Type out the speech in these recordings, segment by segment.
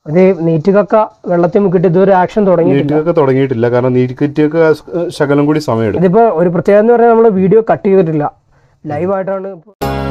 അത് നീറ്റ് കക്ക വെള്ളത്തിൽ മുക്കിട്ട് ഇതുവരെ ആക്ഷൻ തുടങ്ങിയിട്ടില്ല നീറ്റിയൊക്കെ തുടങ്ങിയിട്ടില്ല കാരണം നീറ്റിക്കൊക്കെ ശകലം കൂടി സമയമെടുക്കും ഇതിപ്പോ ഒരു പ്രത്യേകത എന്ന് പറഞ്ഞാൽ നമ്മൾ വീഡിയോ കട്ട് ചെയ്തിട്ടില്ല ലൈവായിട്ടാണ് ഇപ്പൊ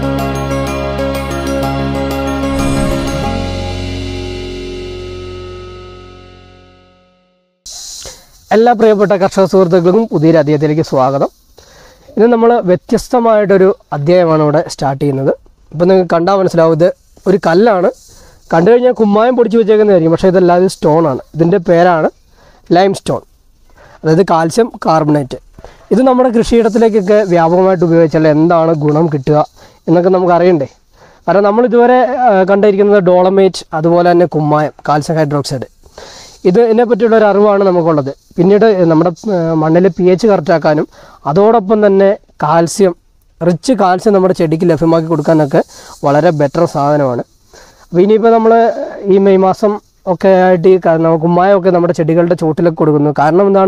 എല്ലാ പ്രിയപ്പെട്ട കർഷക സുഹൃത്തുക്കൾക്കും പുതിയൊരു അധ്യായത്തിലേക്ക് സ്വാഗതം ഇന്ന് നമ്മൾ വ്യത്യസ്തമായിട്ടൊരു അധ്യായമാണ് ഇവിടെ സ്റ്റാർട്ട് ചെയ്യുന്നത് ഇപ്പം നിങ്ങൾക്ക് കണ്ടാൽ മനസ്സിലാവും ഇത് ഒരു കല്ലാണ് കണ്ടു കഴിഞ്ഞാൽ കുമ്മായം പൊടിച്ച് വെച്ചേക്കുന്നതായിരിക്കും പക്ഷേ ഇതല്ലാതെ സ്റ്റോൺ ആണ് ഇതിൻ്റെ പേരാണ് ലൈം സ്റ്റോൺ അതായത് കാൽസ്യം കാർബണേറ്റ് ഇത് നമ്മുടെ കൃഷിയിടത്തിലേക്കൊക്കെ വ്യാപകമായിട്ട് ഉപയോഗിച്ചാൽ എന്താണ് ഗുണം കിട്ടുക എന്നൊക്കെ നമുക്ക് അറിയണ്ടേ കാരണം നമ്മൾ ഇതുവരെ ആ, കണ്ടിരിക്കുന്നത് ഡോളമേറ്റ് അതുപോലെ തന്നെ കുമ്മായം കാൽസ്യം ഹൈഡ്രോക്സൈഡ് ഇത് ഇതിനെ പറ്റിയുള്ള ഒരു അറിവാണ് നമുക്കുള്ളത് പിന്നീട് നമ്മുടെ മണ്ണിലെ പി എച്ച് കറക്റ്റാക്കാനും അതോടൊപ്പം തന്നെ കാൽസ്യം റിച്ച് കാൽസ്യം നമ്മുടെ ചെടിക്ക് ലഭ്യമാക്കി കൊടുക്കാനൊക്കെ വളരെ ബെറ്റർ സാധനമാണ് അപ്പോൾ ഇനിയിപ്പോൾ നമ്മൾ ഈ മെയ് മാസം ഒക്കെ ആയിട്ട് ഈ ക- നമ്മ- കുമ്മായമൊക്കെ നമ്മുടെ ചെടികളുടെ ചോട്ടിലൊക്കെ കൊടുക്കുന്നു കാരണം എന്താണ്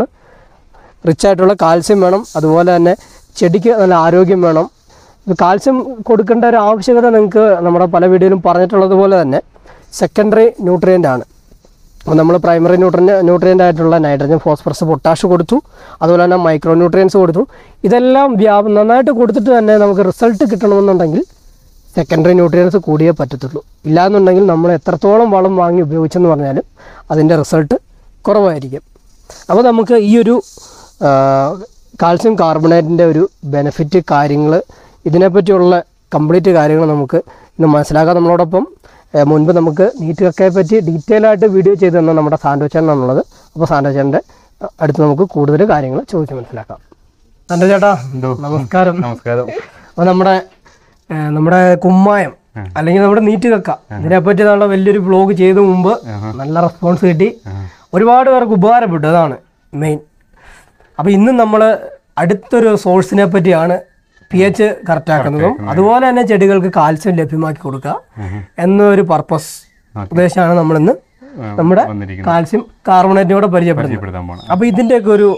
റിച്ച് ആയിട്ടുള്ള കാൽസ്യം വേണം അതുപോലെ തന്നെ ചെടിക്ക് നല്ല ആരോഗ്യം വേണം ഇത് കാൽസ്യം കൊടുക്കേണ്ട ഒരു ആവശ്യകത നിങ്ങൾക്ക് നമ്മുടെ പല വീഡിയോയിലും പറഞ്ഞിട്ടുള്ളത് പോലെ തന്നെ സെക്കൻഡറി ന്യൂട്രിയൻ്റ് ആണ് അപ്പോൾ നമ്മൾ പ്രൈമറി ന്യൂട്രിയൻ ന്യൂട്രിയൻ്റ് ആയിട്ടുള്ള നൈട്രജൻ ഫോസ്ഫറസ് പൊട്ടാഷ് കൊടുത്തു അതുപോലെ തന്നെ മൈക്രോ ന്യൂട്രിയൻസ് കൊടുത്തു ഇതെല്ലാം വ്യാപ നന്നായിട്ട് കൊടുത്തിട്ട് തന്നെ നമുക്ക് റിസൾട്ട് കിട്ടണമെന്നുണ്ടെങ്കിൽ സെക്കൻഡറി ന്യൂട്രിയൻസ് കൂടിയേ പറ്റത്തുള്ളൂ ഇല്ലാന്നുണ്ടെങ്കിൽ നമ്മൾ എത്രത്തോളം വളം വാങ്ങി ഉപയോഗിച്ചെന്ന് പറഞ്ഞാലും അതിൻ്റെ റിസൾട്ട് കുറവായിരിക്കും അപ്പോൾ നമുക്ക് ഈ ഒരു ആ, കാൽസ്യം കാർബണേറ്റിൻ്റെ ഒരു ബെനിഫിറ്റ് കാര്യങ്ങൾ ഇതിനെപ്പറ്റിയുള്ള കംപ്ലീറ്റ് കാര്യങ്ങൾ നമുക്ക് ഇന്ന് മനസ്സിലാക്കാം നമ്മളോടൊപ്പം ഏ, മുൻപ് നമുക്ക് നീറ്റ് കക്കയെ പറ്റി ഡീറ്റെയിൽ ആയിട്ട് വീഡിയോ ചെയ്ത് തന്ന നമ്മുടെ സാൻഡോ ചേട്ടനാണുള്ളത് അപ്പോൾ സാൻഡോ ചേട്ടൻ്റെ അടുത്ത് നമുക്ക് കൂടുതൽ കാര്യങ്ങൾ ചോദിച്ച് മനസ്സിലാക്കാം സാൻഡോ ചേട്ടാ എന്തോ നമസ്കാരം നമസ്കാരം അപ്പോൾ നമ്മുടെ ഏ, നമ്മുടെ കുമ്മായം അല്ലെങ്കിൽ നമ്മുടെ നീറ്റ് കക്ക ഇതിനെപ്പറ്റി നമ്മുടെ വലിയൊരു ബ്ലോഗ് ചെയ്ത മുമ്പ് നല്ല റെസ്പോൺസ് കിട്ടി ഒരുപാട് പേർക്ക് ഉപകാരപ്പെട്ടു അതാണ് മെയിൻ അപ്പോൾ ഇന്ന് നമ്മൾ അടുത്തൊരു സോഴ്സിനെ പറ്റിയാണ് പി എച്ച് കറക്റ്റാക്കുന്നതും അതുപോലെ തന്നെ ചെടികൾക്ക് കാൽസ്യം ലഭ്യമാക്കി കൊടുക്കുക എന്നൊരു പർപ്പസ് ഉദ്ദേശമാണ് നമ്മളിന്ന് നമ്മുടെ വന്നിരിക്കുന്നത് കാൽസ്യം കാർബണേറ്റിനോട് പരിചയപ്പെടുന്നത് പരിചയപ്പെടുത്താൻ പോണം അപ്പോൾ ഇതിൻ്റെയൊക്കെ ഒരു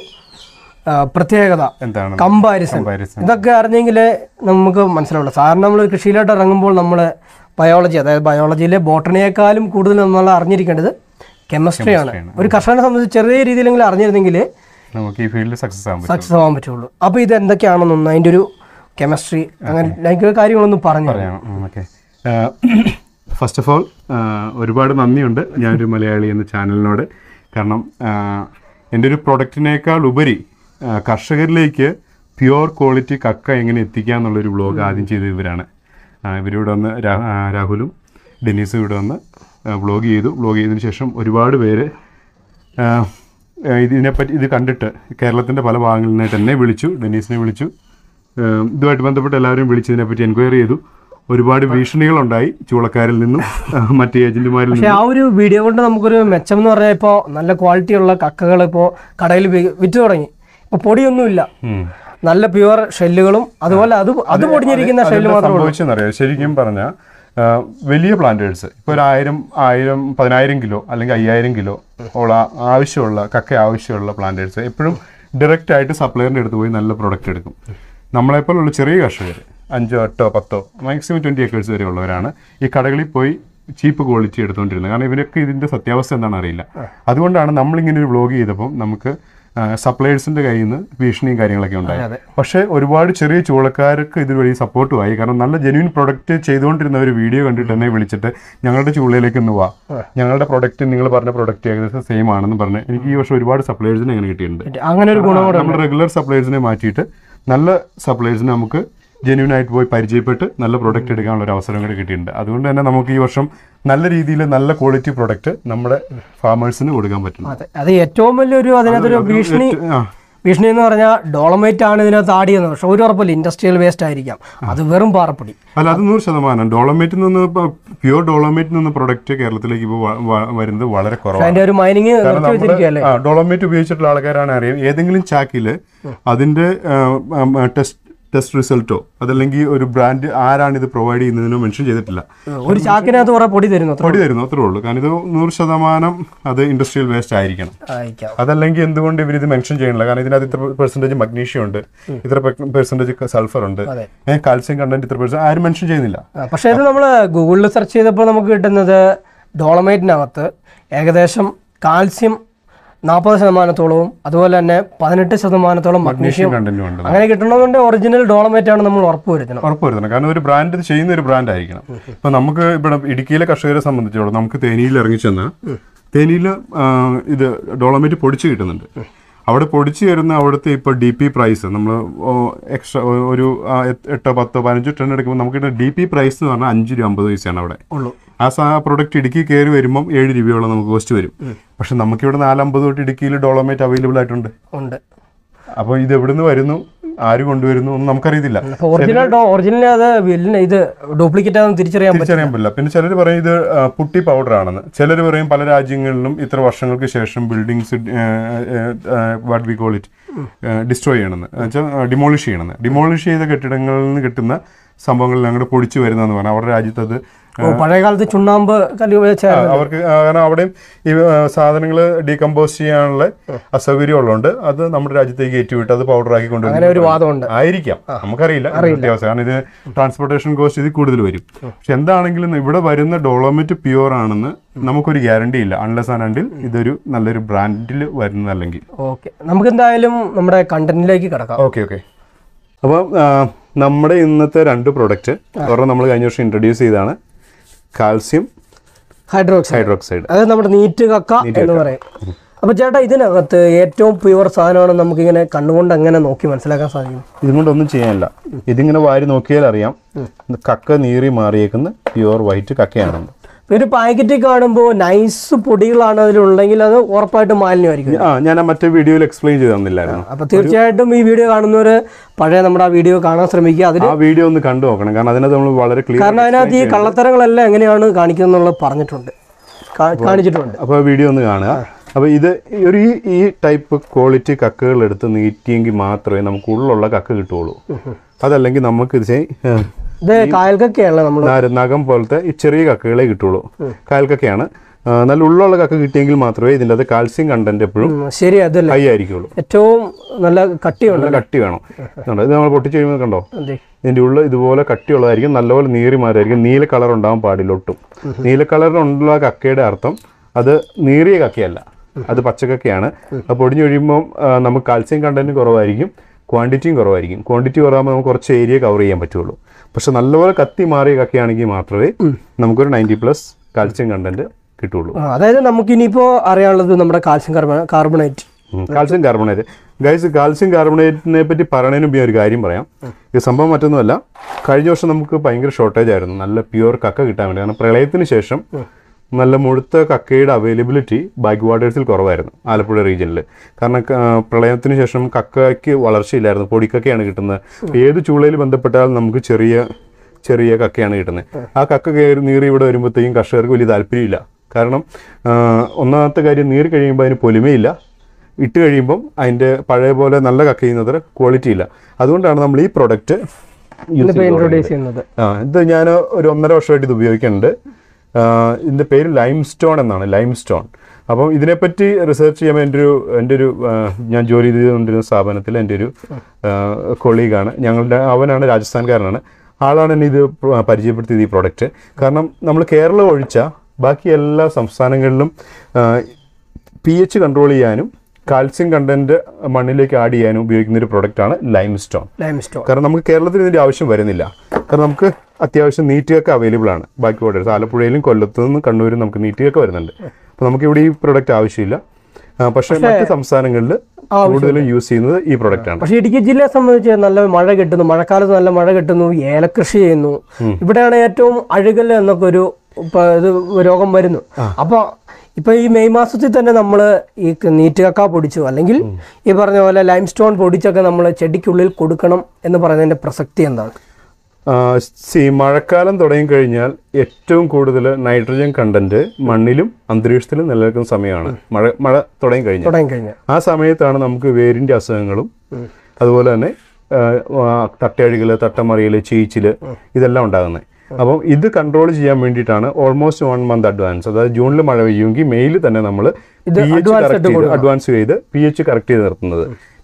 ആ, പ്രത്യേകത എന്താണ് കമ്പാരിസൺ Comparison. ഇതൊക്കെ അറിഞ്ഞെങ്കിലേ നമുക്ക് മനസ്സിലാവുള്ളൂ സാധാരണ നമ്മൾ കൃഷിയിലോട്ട് ഇറങ്ങുമ്പോൾ നമ്മൾ ബയോളജി അതായത് ബയോളജിയിലെ ബോട്ടണിയേക്കാളും കൂടുതൽ നമ്മൾ അറിഞ്ഞിരിക്കേണ്ടത് കെമിസ്ട്രിയാണ് ഒരു കർഷകനെ സംബന്ധിച്ച് ചെറിയ രീതിയിലെങ്കിലും അറിഞ്ഞിരുന്നെങ്കിൽ നമുക്ക് ഈ ഫീൽഡിൽ സക്സസ് ആകാൻ പറ്റും സക്സസ് ആവാൻ പറ്റുള്ളൂ അപ്പോൾ ഇത് എന്തൊക്കെയാണെന്നൊന്ന് അതിൻ്റെ ഒരു കെമിസ്ട്രി അങ്ങനെ ലൈക്ക് കാര്യങ്ങളൊന്നും പറഞ്ഞു പറയണം ഓക്കെ ഫസ്റ്റ് ഓഫ് ഓൾ ഒരുപാട് നന്ദിയുണ്ട് ഞാനൊരു മലയാളി എന്ന ചാനലിനോട് കാരണം ആ, എൻ്റെ ഒരു പ്രൊഡക്റ്റിനേക്കാൾ ഉപരി ആ, കർഷകരിലേക്ക് പ്യുവർ ക്വാളിറ്റി കക്ക എങ്ങനെ എത്തിക്കുക എന്നുള്ളൊരു വ്ലോഗ് ആദ്യം ചെയ്തത് ഇവരാണ് ആ, ഇവരിവിടെ വന്ന് രാ- ആ, രാഹുലും ഡെന്നീസും ഇവിടെ വന്ന് വ്ലോഗ് ചെയ്തു വ്ലോഗ് ചെയ്തതിന് ശേഷം ഒരുപാട് പേര് ആ, ആ, ഇതിനെപ്പറ്റി ഇത് കണ്ടിട്ട് കേരളത്തിൻ്റെ പല ഭാഗങ്ങളിൽ നിന്നായിട്ട് എന്നെ വിളിച്ചു ഡെന്നീസിനെ വിളിച്ചു ആ, ഇതുമായിട്ട് ബന്ധപ്പെട്ട് എല്ലാവരും വിളിച്ചതിനെപ്പറ്റി എൻക്വയറി ചെയ്തു ഒരുപാട് ഭീഷണികളുണ്ടായി ചൂളക്കാരിൽ നിന്നും ആ, മറ്റ് ഏജന്റുമാരിൽ പക്ഷെ നിന്നും ആ ഒരു വീഡിയോ കൊണ്ട് നമുക്കൊരു മെച്ചം എന്ന് പറഞ്ഞാൽ ഇപ്പോൾ നല്ല ക്വാളിറ്റിയുള്ള കക്കകൾ ഇപ്പോൾ കടയിൽ വി- വിറ്റ് തുടങ്ങി ഇപ്പോൾ പൊടിയൊന്നുമില്ല ഉം. നല്ല പ്യുവർ ഷെല്ലുകളും അതുപോലെ അത് അത് പൊടിഞ്ഞിരിക്കുന്ന ഷെല്ല് അതെന്താ മാത്രമേ ഉള്ളൂ സംഭവിച്ചെന്നറിയാം ശരിക്കും പറഞ്ഞാൽ വലിയ പ്ലാന്റേഴ്സ് ഇപ്പോൾ ഒരു ആയിരം ആയിരം പതിനായിരം കിലോ അല്ലെങ്കിൽ അയ്യായിരം കിലോ ഉള്ള ആവശ്യമുള്ള കക്ക ആവശ്യമുള്ള പ്ലാന്റേഴ്സ് എപ്പോഴും ഡയറക്റ്റ് ആയിട്ട് സപ്ലയറിൻ്റെ അടുത്ത് പോയി നല്ല പ്രൊഡക്റ്റ് എടുക്കും നമ്മളെപ്പോലുള്ള ചെറിയ കർഷകർ അഞ്ചോ എട്ടോ പത്തോ മാക്സിമം ട്വൻറ്റി ഏക്കേഴ്സ് വരെ ഉള്ളവരാണ് ഈ കടകളിൽ പോയി ചീപ്പ് ക്വാളിറ്റി എടുത്തുകൊണ്ടിരുന്നത് കാരണം ഇവരൊക്കെ ഇതിൻ്റെ സത്യാവസ്ഥ എന്താണെന്ന് അറിയില്ല അതുകൊണ്ടാണ് നമ്മളിങ്ങനെ ഒരു വ്ലോഗ് ചെയ്തപ്പം നമുക്ക് സപ്ലയേഴ്സിൻ്റെ കയ്യിൽ നിന്ന് ഭീഷണിയും കാര്യങ്ങളൊക്കെ ഉണ്ടായി അതെ. പക്ഷേ ഒരുപാട് ചെറിയ ചൂളക്കാർക്ക് ഇതുവഴി സപ്പോർട്ടുമായി കാരണം നല്ല ജെന്യൂൻ പ്രൊഡക്റ്റ് ചെയ്തുകൊണ്ടിരുന്ന ഒരു വീഡിയോ കണ്ടിട്ട് എന്നെ വിളിച്ചിട്ട് ഞങ്ങളുടെ ചൂളയിലേക്ക് ഒന്ന് വാ ഞങ്ങളുടെ പ്രൊഡക്റ്റ് നിങ്ങൾ പറഞ്ഞ പ്രൊഡക്റ്റ് ഏകദേശം സെയിം ആണെന്ന് പറഞ്ഞ് എനിക്ക് ഈ വർഷം ഒരുപാട് സപ്ലയേഴ്സിനെ അങ്ങനെ കിട്ടിയിട്ടുണ്ട് അങ്ങനെ ഒരു ഗുണം കൂടെ നമ്മൾ റെഗുലർ സപ്ലയേഴ്സിനെ മാറ്റിയിട്ട് നല്ല സപ്ലയേഴ്സിനെ നമുക്ക് ജെന്യൂൻ ആയിട്ട് പോയി പരിചയപ്പെട്ട് നല്ല പ്രൊഡക്റ്റ് എടുക്കാനുള്ള ഒരു അവസരം കൂടി കിട്ടിയിട്ടുണ്ട് അതുകൊണ്ട് തന്നെ നമുക്ക് ഈ വർഷം നല്ല രീതിയിൽ നല്ല ക്വാളിറ്റി പ്രൊഡക്റ്റ് നമ്മുടെ ഫാമേഴ്സിന് കൊടുക്കാൻ പറ്റും അതെ അത് ഏറ്റവും വലിയൊരു അതിനകത്തൊരു ഭീഷണി ആ ഭീഷണി എന്ന് പറഞ്ഞാൽ ഡോളമൈറ്റ് ആണ് ഇതിനകത്ത് ആഡ് ചെയ്യുന്നത് പക്ഷെ ഒരു ഉറപ്പില്ല ഇൻഡസ്ട്രിയൽ വേസ്റ്റ് ആയിരിക്കാം അത് വെറും പാറപ്പൊടി അല്ല അത് നൂറ് ശതമാനം ഡോളമേറ്റിൽ നിന്ന് പ്യുവർ ഡോളമേറ്റിൽ നിന്ന് പ്രൊഡക്റ്റ് കേരളത്തിലേക്ക് ഇപ്പോൾ വരുന്നത് വളരെ കുറവാണ് അതിന്റെ ഒരു മൈനിങ് കാരണം നിർത്തി വെച്ചിരിക്കുകയല്ലേ നമ്മള് ഡോളമേറ്റ് ഉപയോഗിച്ചിട്ടുള്ള ആൾക്കാരാണ് അറിയാം ഏതെങ്കിലും ചാക്കിൽ അതിന്റെ ടെസ്റ്റ് ടെസ്റ്റ് റിസൾട്ടോ അതല്ലെങ്കിൽ ഒരു ബ്രാൻഡ് ആരാണ് ഇത് പ്രൊവൈഡ് ചെയ്യുന്നതിനോ മെൻഷൻ ചെയ്തിട്ടില്ല ഒരു ചാക്കിനകത്ത് കുറെ പൊടി തരുന്നു അത്ര പൊടി തരുന്നു അത്രേ ഉള്ളൂ കാരണം ഇത് നൂറ് ശതമാനം അത് ഇൻഡസ്ട്രിയൽ വേസ്റ്റ് ആയിരിക്കണം ആയിരിക്കാം അതല്ലെങ്കിൽ എന്തുകൊണ്ട് ഇവർ ഇത് മെൻഷൻ ചെയ്യണില്ല കാരണം ഇതിനകത്ത് ഇത്ര പെർസെന്റേജ് മഗ്നീഷ്യം ഉണ്ട് ഇത്ര പെർസെന്റേജ് സൾഫർ ഉണ്ട് അതെ. കാൽസ്യം കണ്ടന്റ് ഇത്ര പെർസെന്റ് ആരും മെൻഷൻ ചെയ്യുന്നില്ല ആ, പക്ഷേ ഇത് നമ്മൾ ഗൂഗിളിൽ സെർച്ച് ചെയ്തപ്പോൾ നമുക്ക് കിട്ടുന്നത് ഡോളമൈറ്റിനകത്ത് ഏകദേശം കാൽസ്യം നാൽപ്പത് ശതമാനത്തോളവും അതുപോലെ തന്നെ പതിനെട്ട് ശതമാനത്തോളം മഗ്നീഷ്യം കണ്ടന്റും ഉണ്ട് അങ്ങനെ കിട്ടണമെന്നുണ്ടെങ്കിൽ ഒറിജിനൽ ഡോളമൈറ്റ് ആണ് നമ്മൾ ഉറപ്പ് വരുത്തണം ഉറപ്പുവരുത്തണം കാരണം ഒരു ബ്രാൻഡ് ഇത് ചെയ്യുന്ന ഒരു ബ്രാൻഡ് ആയിരിക്കണം ഇപ്പൊ നമുക്ക് ഇവിടെ ഇടുക്കിയിലെ കർഷകരെ സംബന്ധിച്ചോളം നമുക്ക് തേനിയിൽ ഇറങ്ങി ചെന്നാൽ തേനിയിൽ ഇത് ഡോളമേറ്റ് പൊടിച്ച് കിട്ടുന്നുണ്ട് അവിടെ പൊടിച്ച് തരുന്ന അവിടുത്തെ ഇപ്പോൾ ഡി പി പ്രൈസ് നമ്മൾ എക്സ്ട്രാ ഒരു ആ, എട്ട്- എട്ടോ പത്തോ പതിനഞ്ചോ ടൺ എടുക്കുമ്പോൾ നമുക്ക് ഡി പി പ്രൈസ് എന്ന് പറഞ്ഞാൽ അഞ്ച് രൂപ അമ്പത് പൈസയാണ് അവിടെ ഉള്ളൂ ആ സാ പ്രൊഡക്റ്റ് ഇടുക്കി കയറി വരുമ്പം ഏഴ് രൂപയോളം നമുക്ക് കോസ്റ്റ് വരും പക്ഷെ നമുക്കിവിടെ നാലമ്പത് തൊട്ട് ഇടുക്കിയിൽ ഡോളമേറ്റ് അവൈലബിൾ ആയിട്ടുണ്ട് ഉണ്ട് അപ്പോൾ ഇത് എവിടുന്ന് വരുന്നു ആര് കൊണ്ടുവരുന്നു ഒന്നും നമുക്കറിയത്തില്ല അപ്പോൾ ഒറിജിനൽ ഡോ ഒറിജിനൽ അത് വില്ലിന് ഇത് ഡ്യൂപ്ലിക്കേറ്റ് ആണെന്ന് തിരിച്ചറിയാൻ പറ്റും തിരിച്ചറിയാൻ പറ്റില്ല പിന്നെ ചിലർ പറയും ഇത് ആ, പുട്ടി പൗഡർ ആണെന്ന് ചിലർ പറയും പല രാജ്യങ്ങളിലും ഇത്ര വർഷങ്ങൾക്ക് ശേഷം buildings what we call it destroy ചെയ്യണമെന്ന് വെച്ചാൽ ഡിമോളിഷ് ചെയ്യണമെന്ന് ഡിമോളിഷ് ചെയ്ത കെട്ടിടങ്ങളിൽ നിന്ന് കിട്ടുന്ന സംഭവങ്ങളിൽ അങ്ങോട്ട് പൊടിച്ചു വരുന്നതെന്ന് പറഞ്ഞാൽ അവരുടെ രാജ്യത്ത് അത് ഓ, പഴയ കാലത്ത് ചുണ്ണാമ്പ് കല്ല് ഉപയോഗിച്ച ആ, അവർക്ക് ആ, കാരണം അവിടെയും ഈ സാധനങ്ങൾ ഡീകമ്പോസ് ചെയ്യാനുള്ള അസൗകര്യം ഉള്ളതുകൊണ്ട് അത് നമ്മുടെ രാജ്യത്തേക്ക് ഏറ്റുവിട്ട് അത് പൗഡർ ആക്കി അങ്ങനെ കൊണ്ടുവരും ഒരു വാദമുണ്ട് ആയിരിക്കാം നമുക്കറിയില്ല വ്യത്യാസം കാരണം ഇത് ട്രാൻസ്പോർട്ടേഷൻ കോസ്റ്റ് ഇതിൽ കൂടുതൽ വരും പക്ഷെ എന്താണെങ്കിലും ഇവിടെ വരുന്ന ഡോളോമെറ്റ് പ്യുവർ ആണെന്ന് നമുക്കൊരു ഗ്യാരണ്ടി ഇല്ല അൺലെസ് ആൻഡ് അണ്ടിൽ ഇതൊരു നല്ലൊരു ബ്രാൻഡിൽ വരുന്നതല്ലെങ്കിൽ ഓക്കെ നമുക്ക് എന്തായാലും നമ്മുടെ കണ്ടന്റിലേക്ക് കിടക്കാം ഓക്കെ ഓക്കെ അപ്പം ആ, നമ്മുടെ ഇന്നത്തെ രണ്ട് പ്രൊഡക്റ്റ് ഒരെണ്ണം നമ്മൾ കഴിഞ്ഞ വർഷം ഇൻട്രൊഡ്യൂസ് ചെയ്താണ് കാൽസ്യം ഹൈഡ്രോക്സൈഡ് ഹൈഡ്രോക്സൈഡ് അത് നമ്മുടെ നീറ്റ് കക്ക എന്ന് പറയും അപ്പൊ ചേട്ടാ ഇതിനകത്ത് ഏറ്റവും പ്യുവർ സാധനമാണ് നമുക്കിങ്ങനെ കണ്ണുകൊണ്ട് എങ്ങനെ നോക്കി മനസ്സിലാക്കാൻ സാധിക്കും ഇതും കൊണ്ടൊന്നും ചെയ്യാനില്ല ഇതിങ്ങനെ വാരി നോക്കിയാൽ അറിയാം ഇത് കക്ക നീറി മാറിയേക്കുന്ന പ്യുവർ വൈറ്റ് കക്കയാണെന്ന് ഇപ്പൊ ഒരു പാക്കറ്റിൽ കാണുമ്പോൾ നൈസ് പൊടികളാണ് അതിലുണ്ടെങ്കിൽ അത് ഉറപ്പായിട്ടും മാലിന്യമായിരിക്കും ആ ഞാൻ ആ മറ്റേ വീഡിയോയിൽ എക്സ്പ്ലെയിൻ ചെയ്ത് തന്നില്ലായിരുന്നു അപ്പൊ തീർച്ചയായിട്ടും ഈ വീഡിയോ കാണുന്നവര് പഴയ നമ്മുടെ ആ വീഡിയോ കാണാൻ ശ്രമിക്കുക അതിൽ ആ വീഡിയോ ഒന്ന് കണ്ടു നോക്കണം കാരണം അതിനകത്ത് നമ്മൾ വളരെ ക്ലിയർ കാരണം അതിനകത്ത് ഈ കള്ളത്തരങ്ങളെല്ലാം എങ്ങനെയാണ് കാണിക്കുന്നത് എന്നുള്ളത് പറഞ്ഞിട്ടുണ്ട് കാ- കാണിച്ചിട്ടുണ്ട് അപ്പോൾ ആ വീഡിയോ ഒന്ന് കാണുക അപ്പോൾ ഇത് ഈ ഒരു ഈ ഈ ടൈപ്പ് ക്വാളിറ്റി കക്കകൾ എടുത്ത് നീറ്റിയെങ്കിൽ മാത്രമേ നമുക്ക് ഉള്ളിലുള്ള കക്ക കിട്ടുള്ളൂ അതല്ലെങ്കിൽ നമുക്ക് ഇത് ചെയ്- ഏഹ് ഇത് കായൽക്കൊക്കെയാണ് നമ്മൾ നാര- നഖം പോലത്തെ ഈ ചെറിയ കക്കകളെ കിട്ടുള്ളൂ കാൽക്കക്കയാണ് ആ, നല്ല ഉള്ളുള്ള കക്ക കിട്ടിയെങ്കിൽ മാത്രമേ ഇതിൻ്റെ അത് കാൽസ്യം കണ്ടന്റ് എപ്പോഴും ശരി അതല്ല ഹൈ ആയിരിക്കുള്ളൂ ഏറ്റവും നല്ല കട്ടിയുണ്ട് നല്ല കട്ടി വേണം കണ്ടോ? ഇത് നമ്മൾ പൊട്ടിച്ച് കഴിയുമ്പോൾ കണ്ടോ അതെ ഇതിൻ്റെ ഉള്ളിൽ ഇതുപോലെ കട്ടിയുള്ളതായിരിക്കും നല്ലപോലെ നീറി മാറായിരിക്കും നീല കളർ ഉണ്ടാവാൻ പാടില്ല ഒട്ടും നീല കളറിനുള്ള കക്കയുടെ അർത്ഥം അത് നീറിയ കക്കയല്ല അത് പച്ചക്കക്കയാണ് അത് പൊടിഞ്ഞു കഴിയുമ്പോൾ ആ, നമുക്ക് കാൽസ്യം കണ്ടന്റ് കുറവായിരിക്കും ക്വാണ്ടിറ്റിയും കുറവായിരിക്കും ക്വാണ്ടിറ്റി കുറവാകുമ്പോൾ നമുക്ക് കുറച്ച് ഏരിയ കവർ ചെയ്യാൻ പറ്റുള്ളൂ പക്ഷെ നല്ലപോലെ കത്തി മാറിയ കക്കയാണെങ്കിൽ മാത്രമേ നമുക്കൊരു നയൻറ്റി പ്ലസ് കാൽസ്യം കണ്ടന്റ് കിട്ടുള്ളൂ ആ, അതായത് നമുക്ക് ഇനിയിപ്പോ അറിയാനുള്ളത് നമ്മുടെ കാൽസ്യം കാർബൺ കാർബണേറ്റ് ഉം. കാൽസ്യം കാർബണേറ്റ് ഗൈസ് കാൽസ്യം കാർബണേറ്റിനെ പറ്റി പറയുന്നതിന് മുമ്പ് ഞാൻ ഒരു കാര്യം പറയാം ഈ സംഭവം മറ്റൊന്നുമല്ല കഴിഞ്ഞ വർഷം നമുക്ക് ഭയങ്കര ഷോർട്ടേജ് ആയിരുന്നു നല്ല പ്യുവർ കക്ക കിട്ടാൻ വേണ്ടി കാരണം പ്രളയത്തിന് ശേഷം നല്ല മുഴുത്ത കക്കയുടെ അവൈലബിലിറ്റി ബാക്ക് വാട്ടേഴ്സിൽ കുറവായിരുന്നു ആലപ്പുഴ റീജിയനിൽ കാരണം ക- പ്രളയത്തിന് ശേഷം കക്കയ്ക്ക് വളർച്ചയില്ലായിരുന്നു പൊടിക്കക്കയാണ് കിട്ടുന്നത് ഏത് ചൂളയിൽ ബന്ധപ്പെട്ടാലും നമുക്ക് ചെറിയ ചെറിയ കക്കയാണ് കിട്ടുന്നത് ആ കക്ക കയറി നീറി ഇവിടെ വരുമ്പോഴത്തേക്കും കർഷകർക്ക് വലിയ താല്പര്യമില്ല കാരണം ആ, ഒന്നാമത്തെ കാര്യം നീറി കഴിയുമ്പോൾ അതിന് പൊലിമയില്ല ഇട്ട് കഴിയുമ്പം അതിൻ്റെ പഴയ പോലെ നല്ല കക്ക ചെയ്യുന്നത്ര ക്വാളിറ്റി ഇല്ല അതുകൊണ്ടാണ് നമ്മൾ ഈ പ്രൊഡക്റ്റ് ഇന്നിപ്പോ ഇൻട്രൊഡ്യൂസ് ചെയ്യുന്നത് ആ ഇത് ഞാൻ ഒരു ഒന്നര വർഷമായിട്ട് ഇത് ഉപയോഗിക്കുന്നുണ്ട് ആ, ഇതിൻ്റെ പേര് ലൈം സ്റ്റോൺ എന്നാണ് ലൈം സ്റ്റോൺ അപ്പം ഇതിനെപ്പറ്റി റിസർച്ച് ചെയ്യുമ്പോൾ എൻ്റെ ഒരു എൻ്റെ ഒരു ആ, ഞാൻ ജോലി ചെയ്തുകൊണ്ടിരുന്ന സ്ഥാപനത്തിൽ എൻ്റെ ഒരു കൊളീഗാണ് ഞങ്ങളുടെ അവനാണ് രാജസ്ഥാൻകാരനാണ് ആളാണ് എന്നെ ഇത് പ- പരിചയപ്പെടുത്തിയത് ഈ പ്രോഡക്റ്റ് കാരണം നമ്മൾ കേരളം ഒഴിച്ച ബാക്കി എല്ലാ സംസ്ഥാനങ്ങളിലും പി എച്ച് കൺട്രോൾ ചെയ്യാനും കാൽസ്യം കണ്ടന്റ് മണ്ണിലേക്ക് ആഡ് ചെയ്യാനും ഉപയോഗിക്കുന്ന ഒരു പ്രോഡക്റ്റാണ് ലൈം സ്റ്റോൺ ലൈം സ്റ്റോൺ കാരണം നമുക്ക് കേരളത്തിൽ ഇതിന്റെ ആവശ്യം വരുന്നില്ല കാരണം നമുക്ക് അത്യാവശ്യം നീറ്റുകൾക്ക് അവൈലബിൾ ആണ് ബാക്കി ഓർഡേഴ്സ് ആലപ്പുഴയിലും കൊല്ലത്തു നിന്നും കണ്ണൂരും നമുക്ക് നീറ്റുകൾക്ക് വരുന്നുണ്ട് അപ്പോൾ നമുക്ക് ഇവിടെ ഈ പ്രൊഡക്റ്റ് ആവശ്യമില്ല ആ, പക്ഷേ മറ്റ് സംസ്ഥാനങ്ങളിൽ കൂടുതലും യൂസ് ചെയ്യുന്നത് ഈ പ്രൊഡക്റ്റ് ആണ് പക്ഷെ ഇടുക്കി ജില്ലയെ സംബന്ധിച്ച് നല്ല മഴ കിട്ടുന്നു മഴക്കാലത്ത് നല്ല മഴ കിട്ടുന്നു ഏലകൃഷി ചെയ്യുന്നു ഇവിടെയാണ് ഏറ്റവും അഴുകൽ എന്നൊക്കെ ഒരു ഇപ്പൊ ഇത് രോഗം വരുന്നു അപ്പൊ ഇപ്പൊ ഈ മെയ് മാസത്തിൽ തന്നെ നമ്മൾ ഈ നീറ്റ് കക്ക പൊടിച്ചു അല്ലെങ്കിൽ ഈ പറഞ്ഞ പോലെ ലൈം സ്റ്റോൺ പൊടിച്ചൊക്കെ നമ്മൾ ചെടിക്കുള്ളിൽ കൊടുക്കണം എന്ന് പറയുന്നതിന്റെ പ്രസക്തി എന്താണ് സി മഴക്കാലം തുടങ്ങിക്കഴിഞ്ഞാൽ ഏറ്റവും കൂടുതൽ നൈട്രജൻ കണ്ടന്റ് മണ്ണിലും അന്തരീക്ഷത്തിലും നിലനിൽക്കുന്ന സമയമാണ് മഴ മഴ തുടങ്ങിക്കഴിഞ്ഞാൽ തുടങ്ങിക്കഴിഞ്ഞാൽ ആ സമയത്താണ് നമുക്ക് വേരിൻ്റെ അസുഖങ്ങളും അതുപോലെ തന്നെ ആ, ആ, തട്ടയഴുകൽ തട്ടമറിയൽ ചീച്ചിൽ ഇതെല്ലാം ഉണ്ടാകുന്നത് അപ്പം ഇത് കൺട്രോൾ ചെയ്യാൻ വേണ്ടിയിട്ടാണ് ഓൾമോസ്റ്റ് വൺ മന്ത് അഡ്വാൻസ് അതായത് ജൂണിൽ മഴ പെയ്യുമെങ്കിൽ മെയ്യിൽ തന്നെ നമ്മൾ ഇത് പി എച്ച് advance കറക്റ്റ് ചെയ്ത് അഡ്വാൻസ് ചെയ്ത് പി എച്ച് കറക്റ്റ് ചെയ്ത് നിർത്തുന്നത്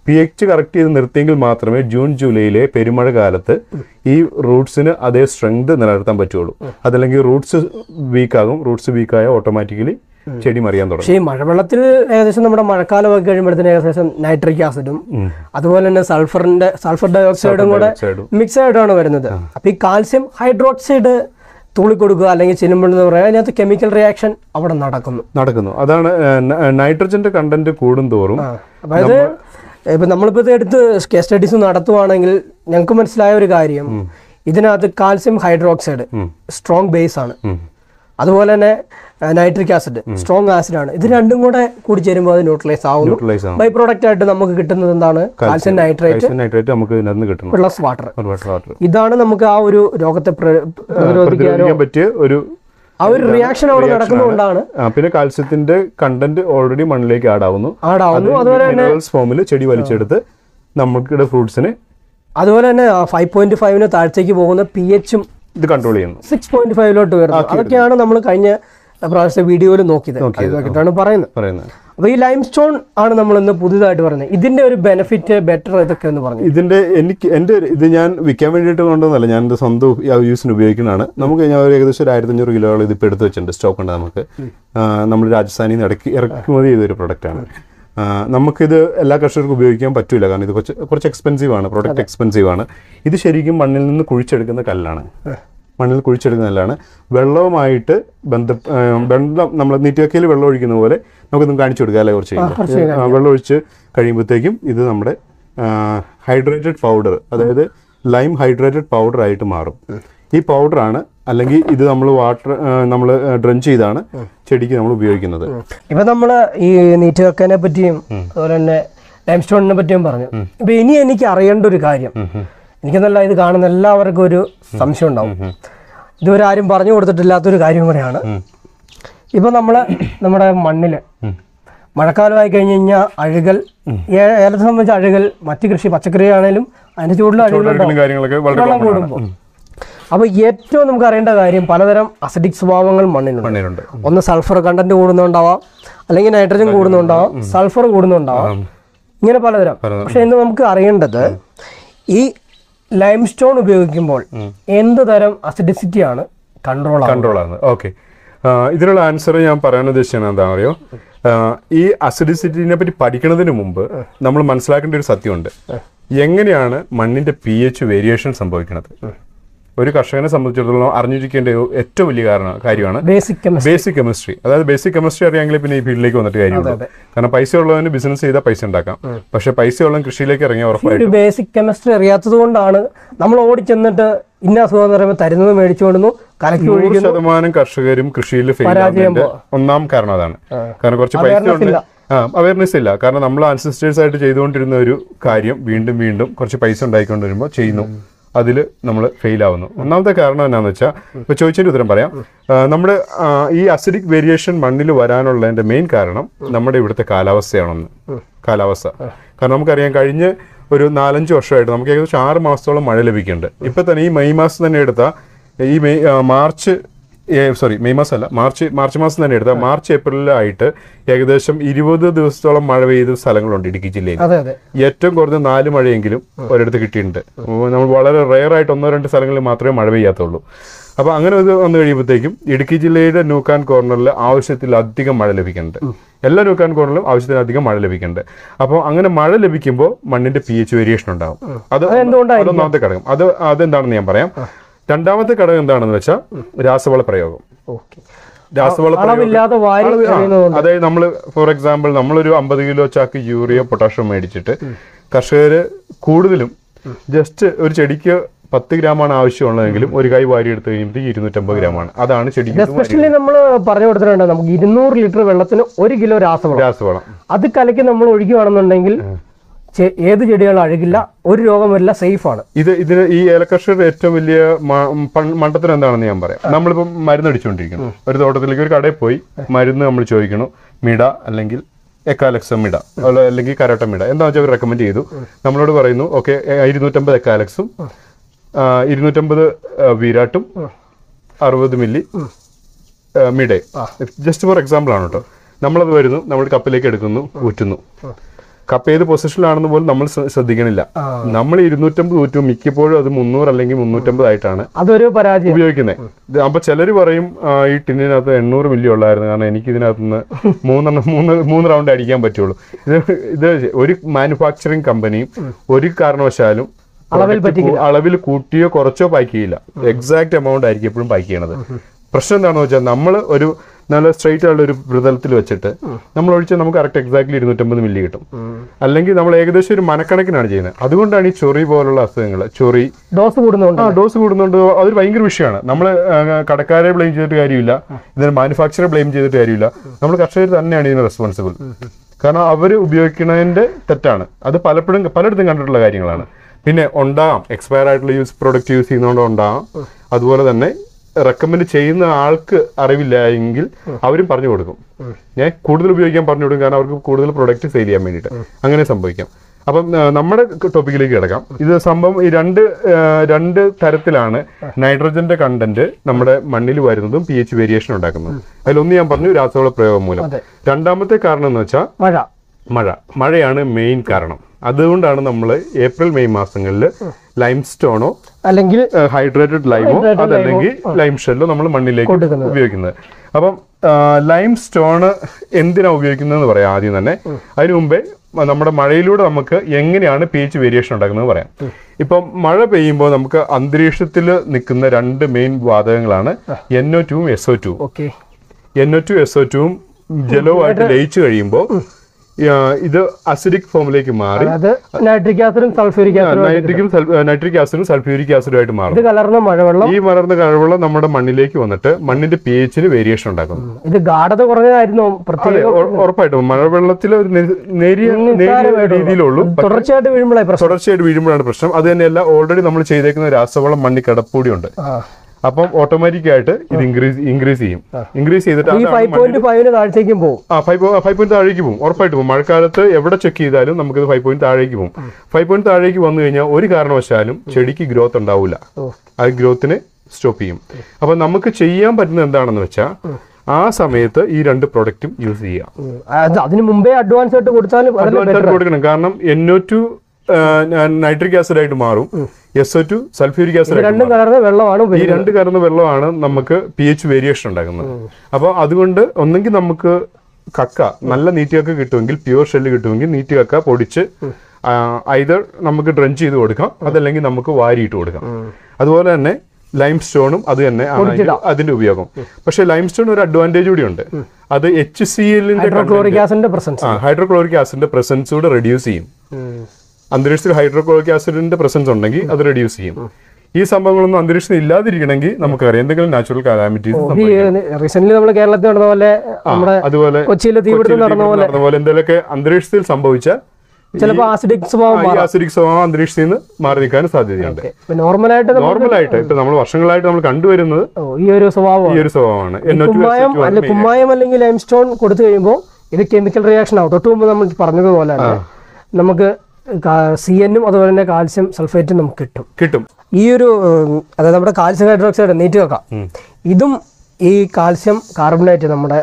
പി എച്ച് കറക്റ്റ് ചെയ്ത് നിർത്തിയെങ്കിൽ മാത്രമേ ജൂൺ ജൂലൈയിലെ പെരുമഴ കാലത്ത് ഈ റൂട്ട്സിന് അതേ സ്ട്രെങ്ത് നിലനിർത്താൻ പറ്റുള്ളൂ അതല്ലെങ്കിൽ റൂട്ട്സ് വീക്കാകും റൂട്ട്സ് വീക്കായ ഓട്ടോമാറ്റിക്കലി ചെടി മറിയാൻ തുടങ്ങും പക്ഷേ ഈ മഴവെള്ളത്തിൽ ഏകദേശം നമ്മുടെ മഴക്കാലമൊക്കെ കഴിയുമ്പോഴത്തേന് ഏകദേശം നൈട്രിക് ആസിഡും അതുപോലെ തന്നെ സൾഫറിന്റെ സൾഫർ ഡയോക്സൈഡും കൂടെ ഡയോക്സൈഡും. മിക്സ് ആയിട്ടാണ് വരുന്നത് അപ്പൊ ഈ കാൽസ്യം ഹൈഡ്രോക്സൈഡ് തൂളി കൊടുക്കുക അല്ലെങ്കിൽ ചെല്ലുമ്പോൾ എന്ന് പറയാം അതിനകത്ത് കെമിക്കൽ റിയാക്ഷൻ അവിടെ നടക്കുന്നു നടക്കുന്നു അതാണ് നൈട്രജന്റെ കണ്ടന്റ് കൂടും തോറും ആ, അതായത് ഇപ്പൊ നമ്മളിപ്പോ ഇത് എടുത്ത് കേസ് സ്റ്റഡീസ് നടത്തുവാണെങ്കിൽ ഞങ്ങൾക്ക് മനസ്സിലായ ഒരു കാര്യം ഇതിനകത്ത് കാൽസ്യം ഹൈഡ്രോക്സൈഡ് സ്ട്രോങ് ബേസ് ആണ് ഉം. അതുപോലെ തന്നെ നൈട്രിക് ആസിഡ് സ്ട്രോങ് ആസിഡ് ആണ് ഇത് രണ്ടും കൂടെ കൂടി ചേരുമ്പോൾ അത് ന്യൂട്രലൈസ് ആവുന്നു ന്യൂട്രലൈസ് ആണ് ബൈ പ്രോഡക്റ്റ് ആയിട്ട് നമുക്ക് കിട്ടുന്നത് എന്താണ് കാൽസ്യം നൈട്രേറ്റ് കാൽസ്യം നൈട്രേറ്റ് നമുക്ക് ഇതിനകത്ത് കിട്ടണം പ്ലസ് വാട്ടർ ഒരുപാട് വാട്ടർ ഇതാണ് നമുക്ക് ആ ഒരു രോഗത്തെ പ്ര- പ്രതിരോധിക്കാനോ പ്രതിരോധിക്കാൻ പറ്റിയ ഒരു ആ ഒരു റിയാക്ഷൻ അവിടെ നടക്കുന്നതുകൊണ്ടാണ് ആ, പിന്നെ കാൽസ്യത്തിന്റെ കണ്ടന്റ് ഓൾറെഡി മണ്ണിലേക്ക് ആഡ് ആവുന്നു ആടാവുന്നു അതുപോലെ മിനറൽസ് ഫോമിൽ ചെടി വലിച്ചെടുത്ത് നമുക്കിടെ ഫ്രൂട്ട്സിന് അതുപോലെ തന്നെ ഫൈവ് പോയിന്റ് ഫൈവിന് താഴത്തേക്ക് പോകുന്ന പി എച്ചും ഇത് കൺട്രോൾ ചെയ്യുന്നു സിക്സ് പോയിന്റ് ഫൈവിലോട്ട് വരുന്നത് അതൊക്കെയാണ് നമ്മൾ കഴിഞ്ഞ പ്രാവശ്യത്തെ വീഡിയോയിൽ നോക്കിയത് അത് നോക്കിയിട്ടാണ് പറയുന്നത് പറയുന്നത് അപ്പോൾ ഈ ലൈം സ്റ്റോൺ ആണ് നമ്മൾ ഇന്ന് പുതിയതായിട്ട് പറയുന്നത് ഇതിന്റെ ഒരു ബെനിഫിറ്റ് ബെറ്റർ ഇതൊക്കെ എന്ന് പറഞ്ഞു ഇതിന്റെ എനിക്ക് എൻ്റെ ഒരു- ഇത് ഞാൻ വിൽക്കാൻ വേണ്ടിയിട്ട് കൊണ്ടുവന്നല്ല ഞാൻ എൻ്റെ സ്വന്തം ഉപ- യൂസിന് ഉപയോഗിക്കുന്നതാണ് നമുക്ക് ഞാൻ ഒരു ഏകദേശം ഒരു ആയിരത്തി അഞ്ഞൂറ് കിലോകൾ ഇതിപ്പോൾ എടുത്ത് വെച്ചിട്ടുണ്ട് സ്റ്റോക്ക് ഉണ്ട് നമുക്ക് ആ, നമ്മൾ രാജസ്ഥാനിൽ നിന്ന് ഇടയ്ക്ക് ഇറക്കുമതി ചെയ്തൊരു പ്രൊഡക്റ്റാണ് നമുക്കിത് എല്ലാ കർഷകർക്കും ഉപയോഗിക്കാൻ പറ്റില്ല കാരണം ഇത് കുറച്ച് കുറച്ച് എക്സ്പെൻസീവ് ആണ് പ്രൊഡക്റ്റ് എക്സ്പെൻസീവ് ആണ് ഇത് ശരിക്കും മണ്ണിൽ നിന്ന് കുഴിച്ചെടുക്കുന്ന കല്ലാണ് മണ്ണിൽ കുഴിച്ചെടുക്കുന്ന കല്ലാണ് വെള്ളവുമായിട്ട് ബന്ധ ആ, വെള്ളം നമ്മൾ നീറ്റുവക്കയിൽ വെള്ളം ഒഴിക്കുന്ന പോലെ നമുക്കൊന്നും കാണിച്ചു കൊടുക്കുക അല്ലേ കുറച്ച് കഴിയുമ്പോൾ. ആ, വെള്ളം ഒഴിച്ച് കഴിയുമ്പോഴത്തേക്കും ഇത് നമ്മുടെ ഹൈഡ്രേറ്റഡ് പൗഡർ അതായത് ലൈം ഹൈഡ്രേറ്റഡ് പൗഡർ ആയിട്ട് മാറും ഈ പൗഡറാണ് അല്ലെങ്കിൽ ഇത് നമ്മൾ വാട്ടർ നമ്മൾ ഡ്രൻ ചെയ്താണ് ചെടിക്ക് നമ്മൾ ഉപയോഗിക്കുന്നത് ഇപ്പൊ നമ്മള് ഈ നീറ്റ് വെക്കാനെ പറ്റിയും അതുപോലെ തന്നെ ലൈം സ്റ്റോണിനെ പറ്റിയും പറഞ്ഞു ഇപ്പൊ ഇനി എനിക്ക് അറിയേണ്ട ഒരു കാര്യം എനിക്കെന്നല്ല ഇത് കാണുന്ന എല്ലാവർക്കും ഒരു സംശയം ഉണ്ടാവും ഇതുവരെ ആരും പറഞ്ഞു കൊടുത്തിട്ടില്ലാത്തൊരു കാര്യം കൂടെയാണ് ഇപ്പൊ നമ്മള് നമ്മുടെ മണ്ണില് മഴക്കാലമായി കഴിഞ്ഞ് കഴിഞ്ഞാൽ അഴുകൽ ഏ- ഏലത്തെ സംബന്ധിച്ച് അഴുകൽ മറ്റ് കൃഷി പച്ചക്കറി ആണെങ്കിലും അതിന്റെ ചൂടിൽ അഴുകൽ എടുക്കലും കാര്യങ്ങളൊക്കെ വളരെ വെള്ളം common ആണ്. കൂടുമ്പോൾ അപ്പൊ ഏറ്റവും നമുക്ക് അറിയേണ്ട കാര്യം പലതരം അസിഡിക് സ്വഭാവങ്ങൾ മണ്ണിനുണ്ട് മണ്ണിലുണ്ട് ഒന്ന് സൾഫർ കണ്ടന്റ് കൂടുന്നുണ്ടാവാം അല്ലെങ്കിൽ നൈട്രജൻ കൂടുന്നുണ്ടാവാം സൾഫർ കൂടുന്നുണ്ടാവാം ഇങ്ങനെ പലതരം പലതരം. പക്ഷെ ഇന്ന് നമുക്ക് അറിയേണ്ടത് ഈ ലൈം സ്റ്റോൺ ഉപയോഗിക്കുമ്പോൾ എന്ത് തരം അസിഡിസിറ്റി ആണ് കൺട്രോൾ ആവുന്നത് കൺട്രോൾ ആണ് ഓക്കെ ഇതിനുള്ള ആൻസർ ഞാൻ പറയാൻ ഉദ്ദേശിച്ചത് എന്താ അറിയോ ആ, ഈ അസിഡിസിറ്റിനെ പറ്റി പഠിക്കുന്നതിന് മുമ്പ് നമ്മൾ മനസ്സിലാക്കേണ്ട ഒരു സത്യമുണ്ട് എങ്ങനെയാണ് മണ്ണിന്റെ പി എച്ച് വേരിയേഷൻ സംഭവിക്കുന്നത് ഒരു കർഷകനെ സംബന്ധിച്ചിടത്തോളം അറിഞ്ഞിരിക്കേണ്ട ഒരു ഏറ്റവും വലിയ കാരണം കാര്യമാണ് ബേസിക് കെമിസ്ട്രി ബേസിക് കെമിസ്ട്രി അതായത് ബേസിക് കെമിസ്ട്രി അറിയാമെങ്കിൽ പിന്നെ ഈ ഫീൽഡിലേക്ക് വന്നിട്ട് കാര്യമുള്ളൂ കാരണം പൈസ ഉള്ളവന് ബിസിനസ് ചെയ്താൽ പൈസ ഉണ്ടാക്കാം പക്ഷെ പൈസ ഉള്ളവൻ കൃഷിയിലേക്ക് ഇറങ്ങിയ ഉറപ്പായിട്ടും ഒരു ബേസിക് കെമിസ്ട്രി അറിയാത്തത് കൊണ്ടാണ് നമ്മൾ ഓടിച്ചെന്നിട്ട് ഇന്ന അസുഖം എന്ന് പറയുമ്പോൾ തരുന്നത് മേടിച്ചു കൊണ്ടുവന്നു കലക്കി നൂറ് ഒഴിക്കുന്നു ശതമാനം കർഷകരും കൃഷിയിൽ ഫെയിൽ ആവുന്നതിന്റെ ഒന്നാം കാരണം അതാണ് കാരണം കുറച്ച് പൈസ Awareness ഉണ്ട് ഇല്ല. ആ അവയർനെസ് ഇല്ല കാരണം നമ്മൾ അൻസിസ്റ്റേഴ്സ് ആയിട്ട് ചെയ്തുകൊണ്ടിരുന്ന ഒരു കാര്യം വീണ്ടും വീണ്ടും കുറച്ച് പൈസ ഉണ്ടായിക്കൊണ്ട് വരുമ്പോൾ ചെയ്യുന്നു അതിൽ നമ്മൾ ഫെയിൽ ആവുന്നു ഒന്നാമത്തെ കാരണം എന്നാന്ന് വെച്ചാൽ ഇപ്പൊ ചോദിച്ചതിന്റെ ഉത്തരം പറയാം ആ, നമ്മുടെ ആ, ഈ അസിഡിക് വേരിയേഷൻ മണ്ണിൽ വരാനുള്ളതിന്റെ മെയിൻ കാരണം നമ്മുടെ ഇവിടുത്തെ കാലാവസ്ഥയാണെന്ന് കാലാവസ്ഥ കാരണം നമുക്കറിയാം കഴിഞ്ഞ ഒരു നാലഞ്ച് വർഷമായിട്ട് നമുക്ക് ഏകദേശം ആറ് മാസത്തോളം മഴ ലഭിക്കുന്നുണ്ട് ഇപ്പൊ തന്നെ ഈ മെയ് മാസം തന്നെ എടുത്ത ഈ മെയ് ആ, മാർച്ച് സോറി മെയ് മാസം അല്ല മാർച്ച് മാർച്ച് മാസം തന്നെ എടുത്ത മാർച്ച് ഏപ്രിലായിട്ട് ഏകദേശം ഇരുപത് ദിവസത്തോളം മഴ പെയ്ത സ്ഥലങ്ങളുണ്ട് ഇടുക്കി ജില്ലയിൽ അതെ അതെ ഏറ്റവും കുറഞ്ഞ നാല് മഴയെങ്കിലും ഒരിടത്ത് കിട്ടിയിട്ടുണ്ട് അപ്പോൾ നമ്മൾ വളരെ റെയർ ആയിട്ട് ഒന്നോ രണ്ട് സ്ഥലങ്ങളിൽ മാത്രമേ മഴ പെയ്യാത്തുള്ളൂ അപ്പോൾ അങ്ങനെ ഇത് വന്നു കഴിയുമ്പോഴത്തേക്കും ഇടുക്കി ജില്ലയുടെ ന്യൂക്കാൻ കോർണറിൽ ആവശ്യത്തിലധികം മഴ ലഭിക്കുന്നുണ്ട് എല്ലാ ന്യൂക്കാൻ കോർണറിലും ആവശ്യത്തിലധികം മഴ ലഭിക്കുന്നുണ്ട് അപ്പോൾ അങ്ങനെ മഴ ലഭിക്കുമ്പോൾ മണ്ണിന്റെ പി എച്ച് വേരിയേഷൻ ഉണ്ടാവും അത് അതെന്തുകൊണ്ടായിരിക്കും? അതൊന്നാമത്തെ ഘടകം അത് അതെന്താണെന്ന് ഞാൻ പറയാം രണ്ടാമത്തെ ഘടകം എന്താണെന്ന് വെച്ചാൽ രാസവള പ്രയോഗം ഓക്കെ രാസവള പ്രയോഗം അളവില്ലാതെ വാരി അളവ് ആ, എറിയുന്നതുകൊണ്ട് അതായത് നമ്മൾ ഫോർ എക്സാമ്പിൾ നമ്മളൊരു അമ്പത് കിലോ ചാക്ക് യൂറിയ പൊട്ടാഷ്യം മേടിച്ചിട്ട് കർഷകര് കൂടുതലും ജസ്റ്റ് ഒരു ചെടിക്ക് പത്ത് ഗ്രാമാണ് ആവശ്യമുള്ളതെങ്കിലും ഒരു കൈ വാരി എടുത്തു കഴിയുമ്പോഴത്തേക്ക് ഇരുന്നൂറ്റമ്പത് ഗ്രാമാണ് അതാണ് ചെടിക്ക് എസ്പെഷ്യലി നമ്മൾ പറഞ്ഞു കൊടുത്തിട്ടുണ്ട് നമുക്ക് ഇരുന്നൂറ് ലിറ്റർ വെള്ളത്തിന് ഒരു കിലോ രാസവളം രാസവളം അത് കലക്കി നമ്മൾ ഒഴിക്കുകയാണെന്നുണ്ടെങ്കിൽ ചെ- ഏത് ചെടികളും അഴുകില്ല ഒരു രോഗം വരില്ല സേഫ് ആണ് ഇത് ഇതിന് ഈ ഏലകർഷകരുടെ ഏറ്റവും വലിയ മ- പൺ- മണ്ടത്തരം എന്താണെന്ന് ഞാൻ പറയാം നമ്മളിപ്പം മരുന്ന് അടിച്ചുകൊണ്ടിരിക്കുന്നു ഒരു തോട്ടത്തിലേക്ക് ഒരു കടയിൽ പോയി മരുന്ന് നമ്മൾ ചോദിക്കണം മിട അല്ലെങ്കിൽ എക്കാലക്സം മിട അതുപോലെ അല്ലെങ്കിൽ കരോട്ട മിട എന്താ വെച്ചാൽ അവർ റെക്കമെൻഡ് ചെയ്തു നമ്മളോട് പറയുന്നു ഓക്കെ ഇരുന്നൂറ്റമ്പത് എക്കാലക്സും ആ, ഇരുന്നൂറ്റമ്പത് ആ, വിരാട്ടും അറുപത് മില്ലി മിഡേ ജസ്റ്റ് ഫോർ എക്സാമ്പിൾ ആണ് കേട്ടോ നമ്മളത് വരുന്നു നമ്മൾ കപ്പിലേക്ക് എടുക്കുന്നു ഊറ്റുന്നു കപ്പ് ഏത് പൊസിഷനിലാണെന്ന് പോലും നമ്മൾ ശ്ര- ശ്രദ്ധിക്കണില്ല ആ. നമ്മൾ ഇരുന്നൂറ്റമ്പത് ഊറ്റും മിക്കപ്പോഴും അത് മുന്നൂറ് അല്ലെങ്കിൽ മുന്നൂറ്റമ്പത് ആയിട്ടാണ് അതൊരു പരാജയം ഉപയോഗിക്കുന്നത് അപ്പൊ ചിലര് പറയും ആ, ഈ ടിന്നിനകത്ത് എണ്ണൂറ് മില്ലി ഉള്ളായിരുന്നു കാരണം എനിക്ക് ഇതിനകത്ത് നിന്ന് മൂന്നെണ്ണം മൂന്ന് മൂന്ന് റൗണ്ട് അടിക്കാൻ പറ്റുള്ളൂ ഇത് ഇത് ഒരു മാനുഫാക്ചറിങ് കമ്പനിയും ഒരു കാരണവശാലും അളവിൽ product കൂ- അളവിൽ കൂട്ടിയോ കുറച്ചോ പാക്ക് ചെയ്യില്ല എക്സാക്ട് എമൗണ്ട് ആയിരിക്കും എപ്പോഴും പാക്ക് ചെയ്യണത് പ്രശ്നം എന്താണെന്ന് വെച്ചാൽ നമ്മൾ ഒരു നല്ല സ്ട്രൈറ്റ് ആയിട്ടുള്ള ഒരു പ്രതലത്തിൽ വെച്ചിട്ട് നമ്മൾ ഒഴിച്ചാൽ നമുക്ക് കറക്റ്റ് എക്സാക്ട്ലി ഇരുന്നൂറ്റമ്പത് മില്ലി കിട്ടും അല്ലെങ്കിൽ നമ്മൾ ഏകദേശം ഒരു മനക്കണക്കിനാണ് ചെയ്യുന്നത് അതുകൊണ്ടാണ് ഈ ചൊറി പോലുള്ള അസുഖങ്ങൾ ചൊറി ഡോസ് കൂടുന്നുണ്ട് ആ ഡോസ് കൂടുന്നുണ്ട് അതൊരു ഭയങ്കര വിഷയമാണ് നമ്മൾ കടക്കാരെ ബ്ലെയിം ചെയ്തിട്ട് കാര്യമില്ല ഇതിന് മാനുഫാക്ചറെ ബ്ലെയിം ചെയ്തിട്ട് കാര്യമില്ല നമ്മൾ കർഷകർ തന്നെയാണ് ഇതിന് റെസ്പോൺസിബിൾ കാരണം അവർ ഉപയോഗിക്കുന്നതിന്റെ തെറ്റാണ് അത് പലപ്പോഴും പലയിടത്തും കണ്ടിട്ടുള്ള കാര്യങ്ങളാണ് പിന്നെ ഉണ്ടാകാം എക്സ്പയർ ആയിട്ടുള്ള യൂസ് പ്രൊഡക്റ്റ് യൂസ് ചെയ്യുന്നതുകൊണ്ട് ഉണ്ടാകാം അതുപോലെ തന്നെ റെക്കമെൻഡ് ചെയ്യുന്ന ആൾക്ക് അറിവില്ല എങ്കിൽ അവരും പറഞ്ഞു കൊടുക്കും ഞാൻ കൂടുതൽ ഉപയോഗിക്കാൻ പറഞ്ഞു കൊടുക്കും കാരണം അവർക്ക് കൂടുതൽ പ്രൊഡക്റ്റ് സെയിൽ ചെയ്യാൻ വേണ്ടിയിട്ട് അങ്ങനെ സംഭവിക്കാം അപ്പം ആ, നമ്മുടെ ടോപ്പിക്കിലേക്ക് കിടക്കാം ഇത് സംഭവം ഈ രണ്ട് ആ, രണ്ട് തരത്തിലാണ് നൈട്രജന്റെ കണ്ടന്റ് നമ്മുടെ മണ്ണിൽ വരുന്നതും പി എച്ച് വേരിയേഷൻ ഉണ്ടാക്കുന്നതും അതിലൊന്ന് ഞാൻ പറഞ്ഞു രാസവള പ്രയോഗം മൂലം അതെ. രണ്ടാമത്തെ കാരണം എന്ന് വെച്ചാൽ മഴ മഴ മഴയാണ് മെയിൻ കാരണം അതുകൊണ്ടാണ് നമ്മൾ ഏപ്രിൽ മെയ് മാസങ്ങളിൽ ലൈം സ്റ്റോണോ അല്ലെങ്കിൽ ഹൈഡ്രേറ്റഡ് ലൈമോ Hydrated അതല്ലെങ്കിൽ ലൈം ഷെല്ലോ നമ്മൾ മണ്ണിലേക്ക് കൊടുക്കുന്നത്. ഉപയോഗിക്കുന്നത് അപ്പം ലൈം സ്റ്റോണ് എന്തിനാ ഉപയോഗിക്കുന്നതെന്ന് പറയാം ആദ്യം തന്നെ അതിനു മുമ്പേ മ- നമ്മുടെ മഴയിലൂടെ നമുക്ക് എങ്ങനെയാണ് പി എച്ച് വേരിയേഷൻ ഉണ്ടാക്കുന്നത് പറയാം ഇപ്പം മഴ പെയ്യുമ്പോൾ നമുക്ക് അന്തരീക്ഷത്തിൽ നിൽക്കുന്ന രണ്ട് മെയിൻ വാതകങ്ങളാണ് എൻ ഒ ടുവും എസ് ഒ ടുവും okay N O two S O ടുവും ജലവുമായിട്ട് ലയിച്ചു കഴിയുമ്പോൾ ഇത് അസിഡിക് ഫോമിലേക്ക് മാറി അതായത് നൈട്രിക് ആസിഡും സൾഫ്യൂരിക് ആസിഡും നൈട്രിക്കും നൈട്രിക് ആസിഡും സൾഫ്യൂരിക് ആസിഡുമായിട്ട് മാറും ഇത് കലർന്ന മഴവെള്ളം ഈ മലർന്ന കഴിവുള്ള നമ്മുടെ മണ്ണിലേക്ക് വന്നിട്ട് മണ്ണിന്റെ പി എച്ചിന് വേരിയേഷൻ ഉണ്ടാക്കുന്നു ഇത് ഗാഠത കുറഞ്ഞതായിരുന്നു അതെ പ്രത്യേക ഉ- ഉറപ്പായിട്ടും മഴവെള്ളത്തിൽ ഒരു നെ- നേരിയ നേരിയ രീതിയിലുള്ളൂ തുടർച്ചയായിട്ട് വീഴുമ്പോഴായി പ്രശ്നം തുടർച്ചയായിട്ട് വീഴുമ്പോഴാണ് പ്രശ്നം അത് തന്നെയല്ല ഓൾറെഡി നമ്മൾ ചെയ്തേക്കുന്ന രാസവളം മണ്ണിൽ കിടപ്പൂടി ഉണ്ട് ആ. അപ്പം ഓട്ടോമാറ്റിക് ആയിട്ട് ഇത് ഇൻക്രീസ് ഇൻക്രീസ് ചെയ്യും ഇൻക്രീസ് ചെയ്തിട്ട് ഈ അതാണ് ഫൈവ് പോയിന്റ് ഫൈവിന് താഴ്ത്തേക്കും പോകും ആ ഫൈവ് ഫൈവ് പോയിന്റ് താഴേക്ക് പോകും ഉറപ്പായിട്ട് പോകും മഴക്കാലത്ത് എവിടെ ചെക്ക് ചെയ്താലും നമുക്ക് ഫൈവ് പോയിന്റ് താഴേക്ക് പോകും ഫൈവ് പോയിന്റ് താഴേക്ക് വന്നു കഴിഞ്ഞാൽ ഒരു കാരണവശാലും ചെടിക്ക് ഗ്രോത്ത് ഉണ്ടാവില്ല ഓ. ആ ഗ്രോത്തിനെ സ്റ്റോപ്പ് ചെയ്യും അപ്പൊ നമുക്ക് ചെയ്യാൻ പറ്റുന്നത് എന്താണെന്ന് വെച്ചാൽ ആ സമയത്ത് ഈ രണ്ട് പ്രൊഡക്റ്റും യൂസ് ചെയ്യാം ഉം. അത് അതിന് മുമ്പേ അഡ്വാൻസ് ആയിട്ട് കൊടുത്താലും അതല്ലേ അഡ്വാൻസ് ആയിട്ട് കൊടുക്കണം കാരണം എൻഒ ടു നൈട്രിക് ആസിഡ് ആയിട്ട് മാറും S O two sulphuric acid ആയിട്ട് രണ്ടും കലർന്ന വെള്ളമാണ് ഈ ഉപയോഗിക്കുന്നത് രണ്ട് കലർന്ന വെള്ളമാണ് നമുക്ക് പി എച്ച് വേരിയേഷൻ ഉണ്ടാക്കുന്നത് അപ്പോൾ അതുകൊണ്ട് ഒന്നെങ്കിൽ നമുക്ക് കക്ക നല്ല നീറ്റ് കക്ക കിട്ടുമെങ്കിൽ പ്യുവർ ഷെല്ല് കിട്ടുമെങ്കിൽ നീറ്റ് കക്ക പൊടിച്ച് ഐതർ നമുക്ക് ഡ്രഞ്ച് ചെയ്ത് കൊടുക്കാം അതല്ലെങ്കിൽ നമുക്ക് വാരിയിട്ട് കൊടുക്കാം അതുപോലെ തന്നെ ലൈം സ്റ്റോണും അത് തന്നെ ആണ് അതിന്റെ- അതിന്റെ ഉപയോഗം പക്ഷെ ലൈം സ്റ്റോൺ ഒരു അഡ്വാൻറ്റേജ് കൂടി ഉണ്ട് അത് എച്ച് സി എല്ലിന്റെ ഹൈഡ്രോക്ലോറിക് ആസിഡിന്റെ പ്രസൻസ് ഹൈഡ്രോക്ലോറിക് ആസിഡിന്റെ പ്രസൻസ് കൂടെ റെഡ്യൂസ് ചെയ്യും അന്തരീക്ഷത്തിൽ ഹൈഡ്രോക്ലോറിക് ആസിഡിന്റെ പ്രസൻസ് ഉണ്ടെങ്കിൽ അത് റെഡ്യൂസ് ചെയ്യും ഈ സംഭവങ്ങളൊന്നും അന്തരീക്ഷത്തിൽ ഇല്ലാതിരിക്കണമെങ്കിൽ നമുക്കറിയാം എന്തെങ്കിലും നാച്ചുറൽ കാലാമിറ്റീസ് ഈ റീസെന്റ് നമ്മൾ കേരളത്തിൽ നടന്ന പോലെ നമ്മുടെ അതുപോലെ കൊച്ചിയിലെ തീപിടുത്തം നടന്ന പോലെ നടന്ന പോലെ എന്തെങ്കിലുമൊക്കെ അന്തരീക്ഷത്തിൽ സംഭവിച്ചാൽ ചിലപ്പോൾ ആസിഡിക് സ്വഭാവം ഈ ആസിഡിക് സ്വഭാവം അന്തരീക്ഷത്തിൽ നിന്ന് മാറി നിൽക്കാൻ സാധ്യതയുണ്ട് നോർമലായിട്ട് നമ്മൾ നോർമലായിട്ട് ഇപ്പൊ നമ്മൾ വർഷങ്ങളായിട്ട് നമ്മൾ കണ്ടുവരുന്നത് ഓ, ഈ ഒരു സ്വഭാവം ഈ ഒരു സ്വഭാവമാണ് NO2 കുമ്മായം SO2 ആണ് അല്ല കുമ്മായം അല്ലെങ്കിൽ ലൈം സ്റ്റോൺ കൊടുത്തു കഴിയുമ്പോൾ ഇത് കെമിക്കൽ റിയാക്ഷൻ ആവും തൊട്ട് മുമ്പ് നമ്മൾ പറഞ്ഞതുപോലെ തന്നെ നമുക്ക് സി എന്നും അതുപോലെ തന്നെ കാൽസ്യം സൾഫേറ്റും നമുക്ക് കിട്ടും കിട്ടും ഈ ഒരു ഉം, അതായത് നമ്മുടെ കാൽസ്യം ഹൈഡ്രോക്സൈഡ് നീറ്റ് വെക്കാം ഇതും ഈ കാൽസ്യം കാർബണേറ്റ് നമ്മുടെ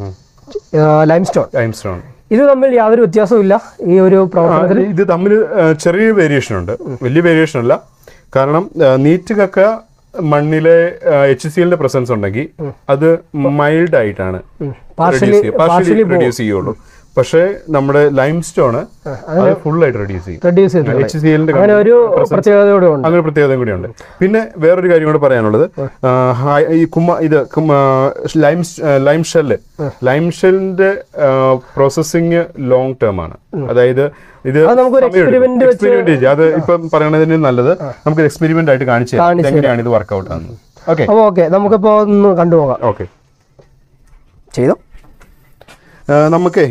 ലൈം സ്റ്റോൺ ലൈംസ്റ്റോൺ ഇത് തമ്മിൽ യാതൊരു വ്യത്യാസവും ഇല്ല ഈ ഒരു പ്രവർത്തനത്തിൽ ഇത് തമ്മിൽ ചെറിയ വേരിയേഷൻ ഉണ്ട് വലിയ വേരിയേഷൻ അല്ല കാരണം നീറ്റ് കക്ക മണ്ണിലെ എച്ച് സി എല്ലിന്റെ പ്രസൻസ് ഉണ്ടെങ്കിൽ അത് മൈൽഡ് ആയിട്ടാണ് പാർഷ്യലി പാർഷ്യലി റെഡ്യൂസ് ചെയ്യുള്ളൂ പക്ഷേ നമ്മുടെ ലൈം സ്റ്റോൺ അത് ഫുൾ ആയിട്ട് റെഡ്യൂസ് ചെയ്യും റെഡ്യൂസ് ചെയ്തു എച്ച് സി എല്ലിന്റെ അങ്ങനെ ഒരു പ്രത്യേകതയോടെ ഉണ്ട് അങ്ങനെ പ്രത്യേകതയും കൂടിയുണ്ട് പിന്നെ വേറൊരു കാര്യം കൂടെ പറയാനുള്ളത് ആ, ഹൈ- ഈ കുമ്മ ഇത് ലൈം ലൈം ഷെല്ല് ലൈം ഷെല്ലിന്റെ പ്രോസസ്സിങ് ലോങ് ടേം ആണ് അതായത് ഇത് അത് നമുക്കൊരു experiment വെച്ച് എക്സ്പെരിമെന്റ് ചെയ്യാം അത് ഇപ്പം പറയണതിന് നല്ലത് നമുക്ക് എക്സ്പെരിമെന്റ് ആയിട്ട് കാണിച്ചു തരാം കാണിച്ച് എങ്ങനെയാണ് ഇത് വർക്ക്ഔട്ട് ആകുന്നത് ഓക്കെ അപ്പോൾ ഓക്കെ നമുക്കിപ്പോൾ ഒന്ന് കണ്ടുപോകാം ഓക്കെ ചെയ്തോ നമുക്കേ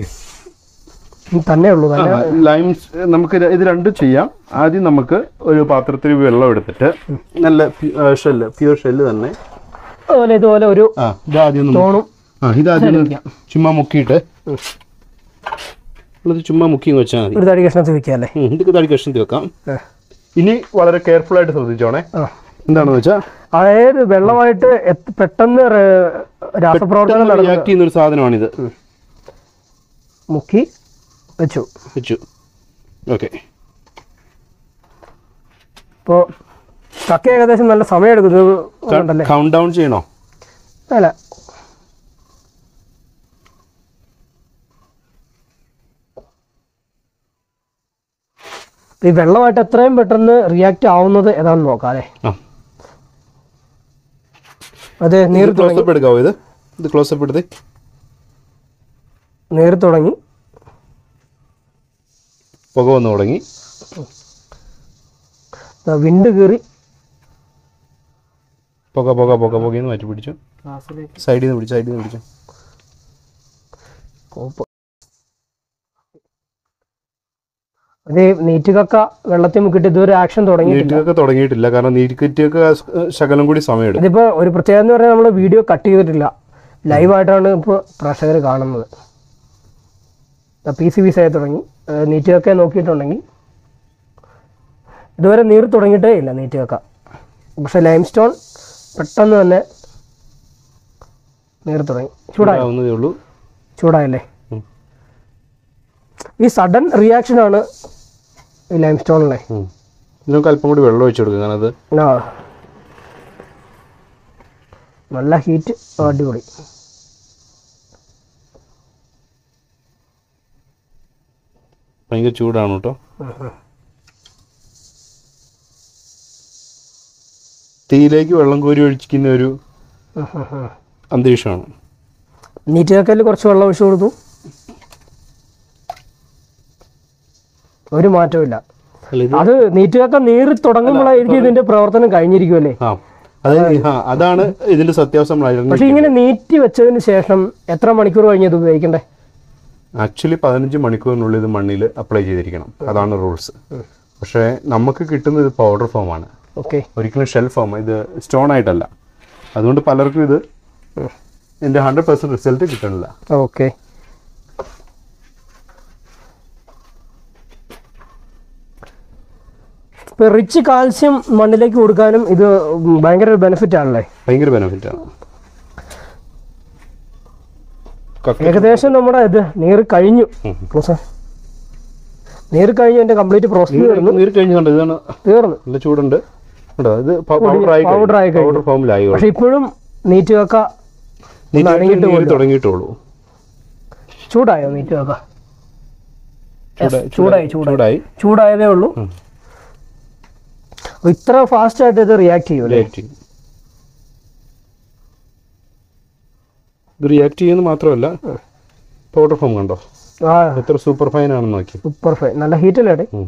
തന്നെ ഉള്ളൂ തന്നെ ലൈം നമുക്ക് ഇത് ഇത് രണ്ടും ചെയ്യാം ആദ്യം നമുക്ക് ഒരു പാത്രത്തിൽ വെള്ളം എടുത്തിട്ട് നല്ല ഷെല്ല് പ്യൂർ ഷെല്ല് തന്നെ അതുപോലെ ഇതുപോലെ ഒരു ആ ഇതാദ്യം ഒന്ന് തോണും ആ ഇതാദ്യം ഒന്ന് ചുമ്മാ മുക്കിയിട്ട് ഉള്ളത് ചുമ്മാ മുക്കി വെച്ചാൽ മതി ഒരു തടി കഷ്ണത്തിൽ വെക്കുക അല്ലേ ഉം, ഇത് തടി കഷ്ണത്തിൽ വെക്കാം ആ. ഇനി വളരെ കെയർഫുൾ ആയിട്ട് ശ്രദ്ധിച്ചോണേ ആ. എന്താണെന്ന് വെച്ചാൽ അതായത് വെള്ളമായിട്ട് എത്ത് പെട്ടെന്ന് ര- രാസപ്രവർത്തനം നടന്നു റിയാക്ട് ചെയ്യുന്ന ഒരു സാധനമാണിത് മുക്കി വെച്ചു വെച്ചു ഓക്കെ ഇപ്പോൾ ചക്ക ഏകദേശം നല്ല സമയം എടുക്കുന്നത് ഉണ്ടല്ലേ കൗണ്ട് ഡൗൺ ചെയ്യണോ അല്ല ഈ വെള്ളമായിട്ട് എത്രയും പെട്ടെന്ന് റിയാക്ട് ആവുന്നത് ഏതാണെന്ന് നോക്കാം അല്ലേ ആ അതെ നീർ തുടങ്ങി ക്ലോസപ്പ് എടുക്കാവോ ഇത് ഇത് ക്ലോസപ്പ് എടുത്ത് നീർ തുടങ്ങി പുക വന്ന് തുടങ്ങി ദാ വിണ്ട് കീറി പുക പുക പുക പുകയെന്ന് മാറ്റി പിടിച്ചു സൈഡിൽ നിന്ന് പിടിച്ചു സൈഡിൽ നിന്ന് പിടിച്ചു കോപ്പ് അത് നീറ്റ് കക്ക വെള്ളത്തിൽ മുക്കിയിട്ട് ഇതുവരെ ആക്ഷൻ തുടങ്ങിയിട്ടില്ല നീറ്റിയൊക്കെ തുടങ്ങിയിട്ടില്ല കാരണം നീറ്റിക്കൊക്കെ ശകലം കൂടി സമയമെടുക്കും ഇതിപ്പോൾ ഒരു പ്രത്യേകത എന്ന് പറഞ്ഞാൽ നമ്മൾ വീഡിയോ കട്ട് ചെയ്തിട്ടില്ല ലൈവായിട്ടാണ് ഇപ്പോൾ പ്രേക്ഷകർ കാണുന്നത് പീസ് പീസായി തുടങ്ങി ഏഹ് നീറ്റ് കക്ക നോക്കിയിട്ടുണ്ടെങ്കിൽ ഇതുവരെ നീർ തുടങ്ങിയിട്ടേ ഇല്ല നീറ്റ് കക്ക പക്ഷെ ലൈം സ്റ്റോൺ പെട്ടെന്ന് തന്നെ നീർ തുടങ്ങി ചൂടായി ആവുന്നതേ ഉള്ളൂ ചൂടായല്ലേ ഉം. ഈ സഡൻ റിയാക്ഷനാണ് ഈ ലൈം സ്റ്റോണിലെ ഉം. ഇതിനൊക്കെ അല്പം കൂടി വെള്ളം ഒഴിച്ചു കൊടുക്കുക കാരണം അത് ആ നല്ല ഹീറ്റ് അടിപൊളി ഭയങ്കര ചൂടാണ് കേട്ടോ തീയിലേക്ക് വെള്ളം കോരി ഒഴിക്കുന്ന ഒരു അന്തരീക്ഷമാണ് നീറ്റ് കക്കയിൽ കുറച്ച് വെള്ളം ഒഴിച്ചു കൊടുത്തു ഒരു മാറ്റവും അല്ല ഇത് അത് നീറ്റ് കക്ക നീറി തുടങ്ങുമ്പോഴായിരിക്കും ഇതിന്റെ പ്രവർത്തനം കഴിഞ്ഞിരിക്കുമല്ലേ ആ അത് ആ അതാണ് ഇതിന്റെ സത്യാവസ്ഥ പക്ഷെ ഇങ്ങനെ നീറ്റി വെച്ചതിന് ശേഷം എത്ര മണിക്കൂർ കഴിഞ്ഞ് ഇത് ഉപയോഗിക്കണ്ടേ ആക്ച്വലി പതിനഞ്ച് മണിക്കൂറിനുള്ളിൽ ഇത് മണ്ണിൽ അപ്ലൈ ചെയ്തിരിക്കണം അതാണ് റൂൾസ് പക്ഷേ നമുക്ക് കിട്ടുന്നത് പൗഡർ ഫോമാണ് ഓക്കെ ഒരിക്കലും ഷെൽ ഫോം ഇത് സ്റ്റോൺ ആയിട്ടല്ല അതുകൊണ്ട് പലർക്കും ഇത് ഇതിൻ്റെ ഹൺഡ്രഡ് പെർസെൻറ്റ് റിസൾട്ട് കിട്ടണില്ല ഓക്കെ ഇപ്പൊ റിച്ച് കാൽസ്യം മണ്ണിലേക്ക് കൊടുക്കാനും ഇത് ഭയങ്കര ഒരു ബെനിഫിറ്റ് ആണല്ലേ ഭയങ്കര ബെനിഫിറ്റാണ് ഏകദേശം നമ്മുടെ ഇത് നീര് കഴിഞ്ഞു ഉം. ക്ലോസ്. നീര് കഴിഞ്ഞു എന്റെ കംപ്ലീറ്റ് പ്രോസസ് തീർന്നു നീര് കഴിഞ്ഞ് കണ്ടോ ഇതാണ് തീർന്നു നല്ല ചൂടുണ്ട് കേട്ടോ ഇത് പൗഡർ ആയി powder ആയി കഴിഞ്ഞു. പൗഡർ ഫോമിലായി പക്ഷെ ഇപ്പോഴും നീറ്റ് കക്ക നീര് അനങ്ങിയിട്ട് നീര് തുടങ്ങിയിട്ടുള്ളൂ ചൂടായോ നീറ്റ് കക്ക ചൂടായി ചൂടായി ചൂടായി ചൂടായി ചൂടായതേ ഉള്ളൂ ഉം. അപ്പൊ ഇത്ര ഫാസ്റ്റ് ആയിട്ട് ഇത് റിയാക്ട് ചെയ്യും അല്ലേ റിയാക്ട് ചെയ്യും ഇത് റിയാക്ട് ചെയ്യുന്നത് മാത്രമല്ല പൗഡർ ഫോം കണ്ടോ ആ എത്ര സൂപ്പർ ഫൈൻ ആണെന്ന് നോക്കി സൂപ്പർ ഫൈൻ നല്ല ഹീറ്റല്ലേ ഉം.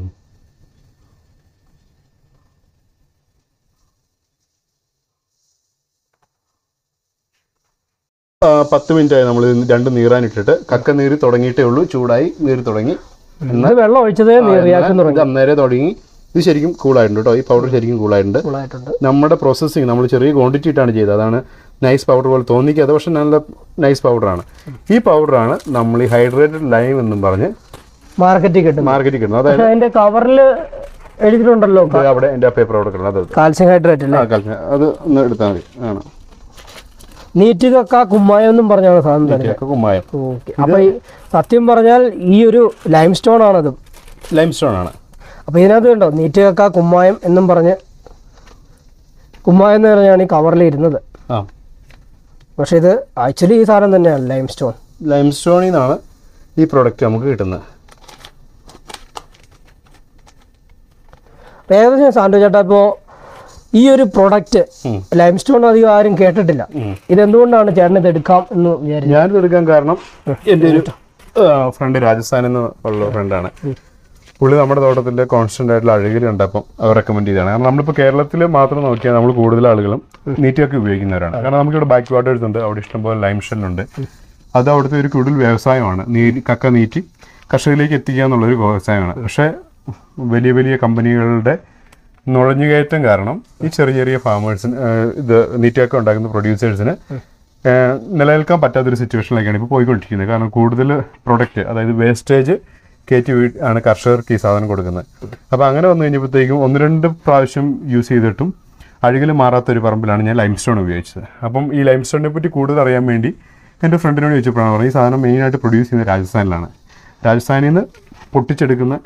ആ, പത്ത് മിനിറ്റ് ആയി നമ്മൾ രണ്ട് നീറാനിട്ടിട്ട് കക്ക നീര് തുടങ്ങിയിട്ടേ ഉള്ളൂ ചൂടായി നീര് തുടങ്ങി ഇത് വെള്ളം ഒഴിച്ചതേ റിയാക്ഷൻ തുടങ്ങി ഇത് അന്നേരം തുടങ്ങി ഇത് ശരിക്കും കൂളായിട്ടുണ്ട് കേട്ടോ ഈ പൗഡർ ശരിക്കും കൂളായിട്ടുണ്ട് ഫുള്ളായിട്ടുണ്ട് നമ്മുടെ പ്രോസസ്സിങ് നമ്മൾ ചെറിയ ക്വാണ്ടിറ്റി ഇട്ടാണ് ചെയ്തത് അതാണ് നൈസ് പൗഡർ പോലെ തോന്നിക്കാതെ പക്ഷെ നല്ല നൈസ് പൗഡറാണ് ഈ പൗഡറാണ് നമ്മൾ ഈ ഹൈഡ്രേറ്റഡ് ലൈം എന്നും പറഞ്ഞ് മാർക്കറ്റിൽ കിട്ടും മാർക്കറ്റിൽ കിട്ടുന്നത് അതായത് പക്ഷെ അതിന്റെ കവറിൽ എഴുതിയിട്ടുണ്ടല്ലോ ഇത് അവിടെ എൻ്റെ പേപ്പർ അവിടെ കിടക്കുന്നത് അത് കാൽസ്യം ഹൈഡ്രേറ്റ് അല്ലേ ആ, കളിച്ച- അത് ഒന്ന് എടുത്താൽ മതി ആണ് നീറ്റ് കക്ക കുമ്മായം എന്നും പറഞ്ഞാണ് സാധനം തന്നെ ഇതൊക്കെ കുമ്മായം ഓക്കെ അപ്പൊ ഈ സത്യം പറഞ്ഞാൽ ഈ ഒരു ലൈം സ്റ്റോൺ ആണത് ലൈം സ്റ്റോൺ ആണ് അപ്പൊ ഇതിനകത്ത് കണ്ടോ നീറ്റ് കക്ക കുമ്മായം എന്നും പറഞ്ഞ് കുമ്മായം എന്ന് പറഞ്ഞാണ് ഈ കവറിൽ ഇരുന്നത് ആ പക്ഷെ ഇത് ആക്ച്വലി ഈ സാധനം തന്നെയാണ് ലൈം സ്റ്റോൺ ലൈം സ്റ്റോണിൽ നിന്നാണ് ഈ പ്രോഡക്റ്റ് നമുക്ക് കിട്ടുന്നത് അപ്പൊ ഏകദേശം സാൻഡോ ചേട്ടാ ഇപ്പോൾ ഈ ഒരു പ്രൊഡക്റ്റ് ഉം. ലൈം സ്റ്റോൺ അധികം ആരും കേട്ടിട്ടില്ല ഉം. ഇതെന്തുകൊണ്ടാണ് ചേട്ടൻ ഇത് എടുക്കാം എന്ന് വിചാരിച്ചു ഞാനിത് എടുക്കാൻ കാരണം എൻ്റെ ഒരു ഫ്രണ്ട് രാജസ്ഥാനിൽ നിന്ന് ഉള്ള ഫ്രണ്ടാണ് പുള്ളി നമ്മുടെ തോട്ടത്തിൽ കോൺസ്റ്റന്റ് ആയിട്ടുള്ള അഴുകൽ കണ്ടപ്പം അവർ റെക്കമെൻഡ് ചെയ്തതാണ് കാരണം നമ്മളിപ്പോൾ കേരളത്തിൽ മാത്രം നോക്കിയാൽ നമ്മൾ കൂടുതൽ ആളുകളും നീറ്റിയൊക്കെ ഉപയോഗിക്കുന്നവരാണ് കാരണം നമുക്കിവിടെ ബാക്ക് വാട്ടേഴ്സ് ഉണ്ട് അവിടെ ഇഷ്ടംപോലെ ലൈം ഷെല്ലുണ്ട് അത് അവിടുത്തെ ഒരു കൂടുതൽ വ്യവസായമാണ് നീരി കക്ക നീറ്റി കർഷകരിലേക്ക് എത്തിക്കുക എന്നുള്ളൊരു വ്യവസായമാണ് പക്ഷേ വലിയ വലിയ കമ്പനികളുടെ നുഴഞ്ഞുകയറ്റം കാരണം ഈ ചെറിയ ചെറിയ ഫാമേഴ്സിന് ഇത് നീറ്റൊക്കെ ഉണ്ടാക്കുന്ന പ്രൊഡ്യൂസേഴ്സിന് നിലനിൽക്കാൻ പറ്റാത്തൊരു സിറ്റുവേഷനിലേക്കാണ് ഇപ്പോൾ പോയിക്കൊണ്ടിരിക്കുന്നത് കാരണം കൂടുതൽ പ്രൊഡക്റ്റ് അതായത് വേസ്റ്റേജ് കയറ്റി വീ ആണ് കർഷകർക്ക് ഈ സാധനം കൊടുക്കുന്നത് അപ്പോൾ അങ്ങനെ വന്നു കഴിഞ്ഞപ്പോഴത്തേക്കും ഒന്ന് രണ്ട് പ്രാവശ്യം യൂസ് ചെയ്തിട്ടും അഴുകൽ മാറാത്തൊരു പറമ്പിലാണ് ഞാൻ ലൈം സ്റ്റോൺ ഉപയോഗിച്ചത് അപ്പം ഈ ലൈം സ്റ്റോണിനെ പറ്റി കൂടുതൽ അറിയാൻ വേണ്ടി എൻ്റെ ഫ്രണ്ടിനോട് ചോദിച്ചപ്പോഴാണ് പറഞ്ഞത് ഈ സാധനം മെയിനായിട്ട് പ്രൊഡ്യൂസ് ചെയ്യുന്നത് രാജസ്ഥാനിലാണ് രാജസ്ഥാനിൽ നിന്ന് പൊട്ടിച്ചെടുക്കുന്ന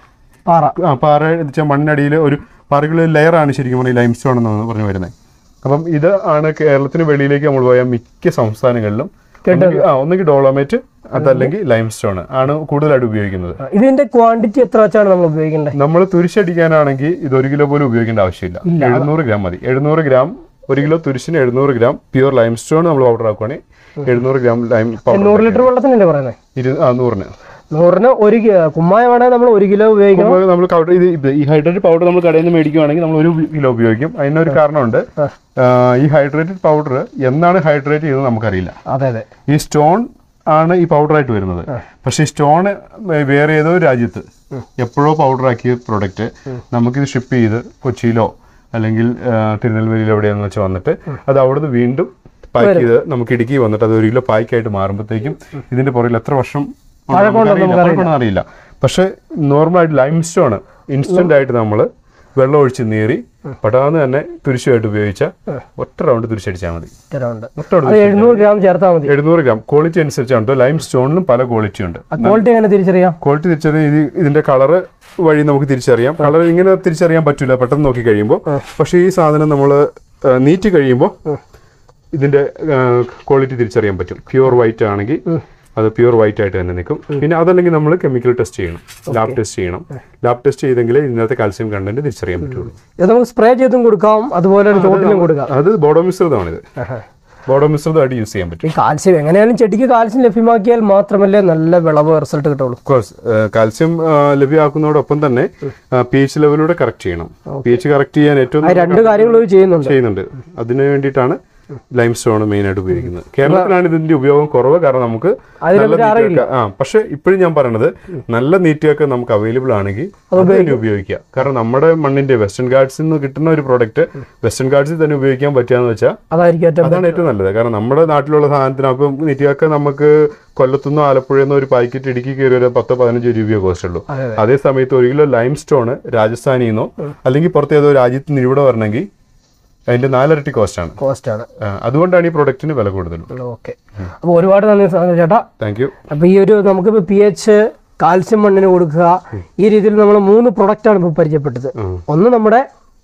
പാറ ആ പാറ വെച്ചാൽ മണ്ണിനടിയിൽ ഒരു പാറകളുടെ ലെയറാണ് ശരിക്കും പറഞ്ഞാൽ ലൈം സ്റ്റോൺ എന്ന് പറഞ്ഞു വരുന്നത് അപ്പം ഇത് ആണ് കേരളത്തിന് വെളിയിലേക്ക് നമ്മൾ പോയ മിക്ക സംസ്ഥാനങ്ങളിലും ഒന്നുകിൽ- ആ ഒന്നുകിൽ ഡോളോമേറ്റ് അതല്ലെങ്കിൽ ലൈം സ്റ്റോൺ ആണ് കൂടുതലായിട്ട് ഉപയോഗിക്കുന്നത് ഇതിന്റെ ക്വാണ്ടിറ്റി എത്ര വെച്ചാണ് നമ്മൾ ഉപയോഗിക്കേണ്ടത് നമ്മൾ തുരിശടിക്കാനാണെങ്കിൽ ഇത് ഒരു കിലോ പോലും ഉപയോഗിക്കേണ്ട ആവശ്യമില്ല എഴുന്നൂറ് ഗ്രാം മതി എഴുന്നൂറ് ഗ്രാം ഒരു കിലോ തുരിശിന് എഴുന്നൂറ് ഗ്രാം പ്യുവർ ലൈം സ്റ്റോൺ നമ്മൾ പൗഡർ ആക്കുവാണെങ്കിൽ എഴുന്നൂറ് ഗ്രാം ലൈം പൗഡർ നൂറ് ലിറ്റർ വെള്ളത്തിനല്ലേ പറയുന്നത് ഇരു ആ നൂറിന് നൂറിന് ഒരു കി- കുമ്മായമാണെങ്കിൽ നമ്മൾ ഒരു കിലോ ഉപയോഗിക്കണം അപ്പോൾ നമ്മൾ കൗഡർ ഇത് ഇത് ഈ ഹൈഡ്രേറ്റഡ് പൗഡർ നമ്മൾ കടയിൽ നിന്ന് മേടിക്കുവാണെങ്കിൽ നമ്മൾ ഒരു കിലോ ഉപയോഗിക്കും അതിനൊരു കാരണമുണ്ട് ആ, ഈ ഹൈഡ്രേറ്റഡ് പൗഡർ എന്നാണ് ഹൈഡ്രേറ്റ് ചെയ്യുന്നത് നമുക്കറിയില്ല അതെ അതെ ഈ സ്റ്റോൺ ആണ് ഈ പൗഡറായിട്ട് വരുന്നത് പക്ഷേ ഈ സ്റ്റോൺ വേറെ ഏതോ രാജ്യത്ത് എപ്പോഴോ പൗഡറാക്കിയ പ്രൊഡക്റ്റ് നമുക്കിത് ഷിപ്പ് ചെയ്ത് കൊച്ചിയിലോ അല്ലെങ്കിൽ ആ, തിരുനെൽവേലിയിലോ എവിടെയാണെന്ന് വെച്ചാൽ വന്നിട്ട് അത് അവിടുന്ന് വീണ്ടും പാക്ക് ചെയ്ത് നമുക്ക് ഇടുക്കി വന്നിട്ട് അത് ഒരു കിലോ പായ്ക്കായിട്ട് മാറുമ്പോഴത്തേക്കും ഇതിന്റെ പുറകിൽ എത്ര വർഷം ഉണ്ടെന്ന് നമുക്കറിയില്ല. പഴക്കമുണ്ടെന്ന് അറിയില്ല പക്ഷെ നോർമലായിട്ട് ലൈം സ്റ്റോൺ ഇൻസ്റ്റന്റ് ആയിട്ട് നമ്മൾ വെള്ളം ഒഴിച്ച് നീറി പെടാന്ന് തന്നെ തുരിശുമായിട്ട് ഉപയോഗിച്ച ഒറ്റ റൗണ്ട് തുരിശടിച്ചാൽ മതി തരമുണ്ട് ഒറ്റ round അത് എഴുന്നൂറ് ഗ്രാം ചേർത്താൽ മതി എഴുന്നൂറ് ഗ്രാം ക്വാളിറ്റി അനുസരിച്ചാണ് ലൈം സ്റ്റോണിലും പല ക്വാളിറ്റി ഉണ്ട് ആ ക്വാളിറ്റി എങ്ങനെ തിരിച്ചറിയാം ക്വാളിറ്റി തിരിച്ചറിയാൻ ഇത് ഇതിന്റെ കളറ് വഴി നമുക്ക് തിരിച്ചറിയാം കളർ ഇങ്ങനെ തിരിച്ചറിയാൻ പറ്റില്ല പെട്ടെന്ന് നോക്കി കഴിയുമ്പോൾ പക്ഷേ ഈ സാധനം നമ്മൾ നീറ്റ് കഴിയുമ്പോൾ ഇതിന്റെ ക്വാളിറ്റി തിരിച്ചറിയാൻ പറ്റും പ്യുവർ വൈറ്റ് ആണെങ്കിൽ അത് പ്യുവർ വൈറ്റ് ആയിട്ട് തന്നെ നിൽക്കും പിന്നെ അതല്ലെങ്കിൽ നമ്മൾ കെമിക്കൽ ടെസ്റ്റ് ചെയ്യണം ലാബ് ടെസ്റ്റ് ചെയ്യണം ലാബ് ടെസ്റ്റ് ചെയ്തെങ്കിലേ ഇതിനകത്തെ കാൽസ്യം കണ്ടന്റ് തിരിച്ചറിയാൻ പറ്റുള്ളൂ ഇത് നമുക്ക് സ്പ്രേ ചെയ്തും കൊടുക്കാം അതുപോലെ ചോട്ടിലും കൊടുക്കാം അത് ബോഡോ മിശ്രിതമാണിത് ബോഡോ മിശ്രിതമായിട്ട് യൂസ് ചെയ്യാൻ പറ്റും ഈ കാൽസ്യം എങ്ങനെയാലും ചെടിക്ക് കാൽസ്യം ലഭ്യമാക്കിയാൽ മാത്രമല്ലേ നല്ല വിളവ് റിസൾട്ട് കിട്ടുള്ളൂ കോഴ്സ് കാൽസ്യം ലഭ്യമാക്കുന്നതോടൊപ്പം തന്നെ പി എച്ച് ലെവലൂടെ കറക്റ്റ് ചെയ്യണം പി എച്ച് കറക്റ്റ് ചെയ്യാൻ ഏറ്റവും ആ രണ്ട് കാര്യങ്ങളും ഇത് ചെയ്യുന്നുണ്ട് ചെയ്യുന്നുണ്ട് അതിനു വേണ്ടിയിട്ടാണ് ലൈം സ്റ്റോൺ മെയിൻ ആയിട്ട് ഉപയോഗിക്കുന്നത് കേരളത്തിലാണ് ഇതിന്റെ ഉപയോഗം കുറവ് കാരണം നമുക്ക് അതിനെ നല്ല പറ്റി അറിയില്ല. നീറ്റുകൾക്ക് ആ പക്ഷെ ഇപ്പോഴും ഞാൻ പറയണത് നല്ല നീറ്റുകൾക്ക് നമുക്ക് അവൈലബിൾ ആണെങ്കിൽ അത് തന്നെ ഉപയോഗിക്കുക കാരണം നമ്മുടെ മണ്ണിന്റെ വെസ്റ്റേൺ ഗാർഡ്സിൽ നിന്ന് കിട്ടുന്ന ഒരു പ്രോഡക്റ്റ് വെസ്റ്റേൺ ഗാർഡ്സിൽ തന്നെ ഉപയോഗിക്കാൻ പറ്റുകയെന്ന് വെച്ചാൽ അതായിരിക്കും ഏറ്റവും അതാണ് ഏറ്റവും നല്ലത് കാരണം നമ്മുടെ നാട്ടിലുള്ള സാധനത്തിന് അപ്പം നീറ്റുകൾക്ക് നമുക്ക് കൊല്ലത്തുനിന്നോ ആലപ്പുഴയെന്നോ ഒരു പാക്കറ്റ് ഇടുക്കി കയറി ഒരു പത്തോ പതിനഞ്ചോ രൂപയോ കോസ്റ്റ് ഉള്ളൂ അതെ, അതേ സമയത്ത് ഒരു കിലോ ലൈം സ്റ്റോൺ രാജസ്ഥാനിൽ നിന്നോ അല്ലെങ്കിൽ പുറത്ത് ഏതോ രാജ്യത്ത് നിന്ന് ഇവിടെ വരണമെങ്കിൽ അതിന്റെ നാലിരട്ടി കോസ്റ്റ് ആണ് കോസ്റ്റ് ആണ് ആ, അതുകൊണ്ടാണ് ഈ പ്രൊഡക്റ്റിന് വില കൂടുതലും ഓക്കെ അപ്പോൾ ഒരുപാട് നന്ദി സാ- ചേട്ടാ താങ്ക് യു അപ്പോൾ ഈ ഒരു നമുക്കിപ്പോൾ പി എച്ച് കാൽസ്യം മണ്ണിന് കൊടുക്കുക ഈ രീതിയിൽ നമ്മൾ മൂന്ന് പ്രൊഡക്റ്റാണ് ഇപ്പോൾ പരിചയപ്പെട്ടത് ഒന്ന് നമ്മുടെ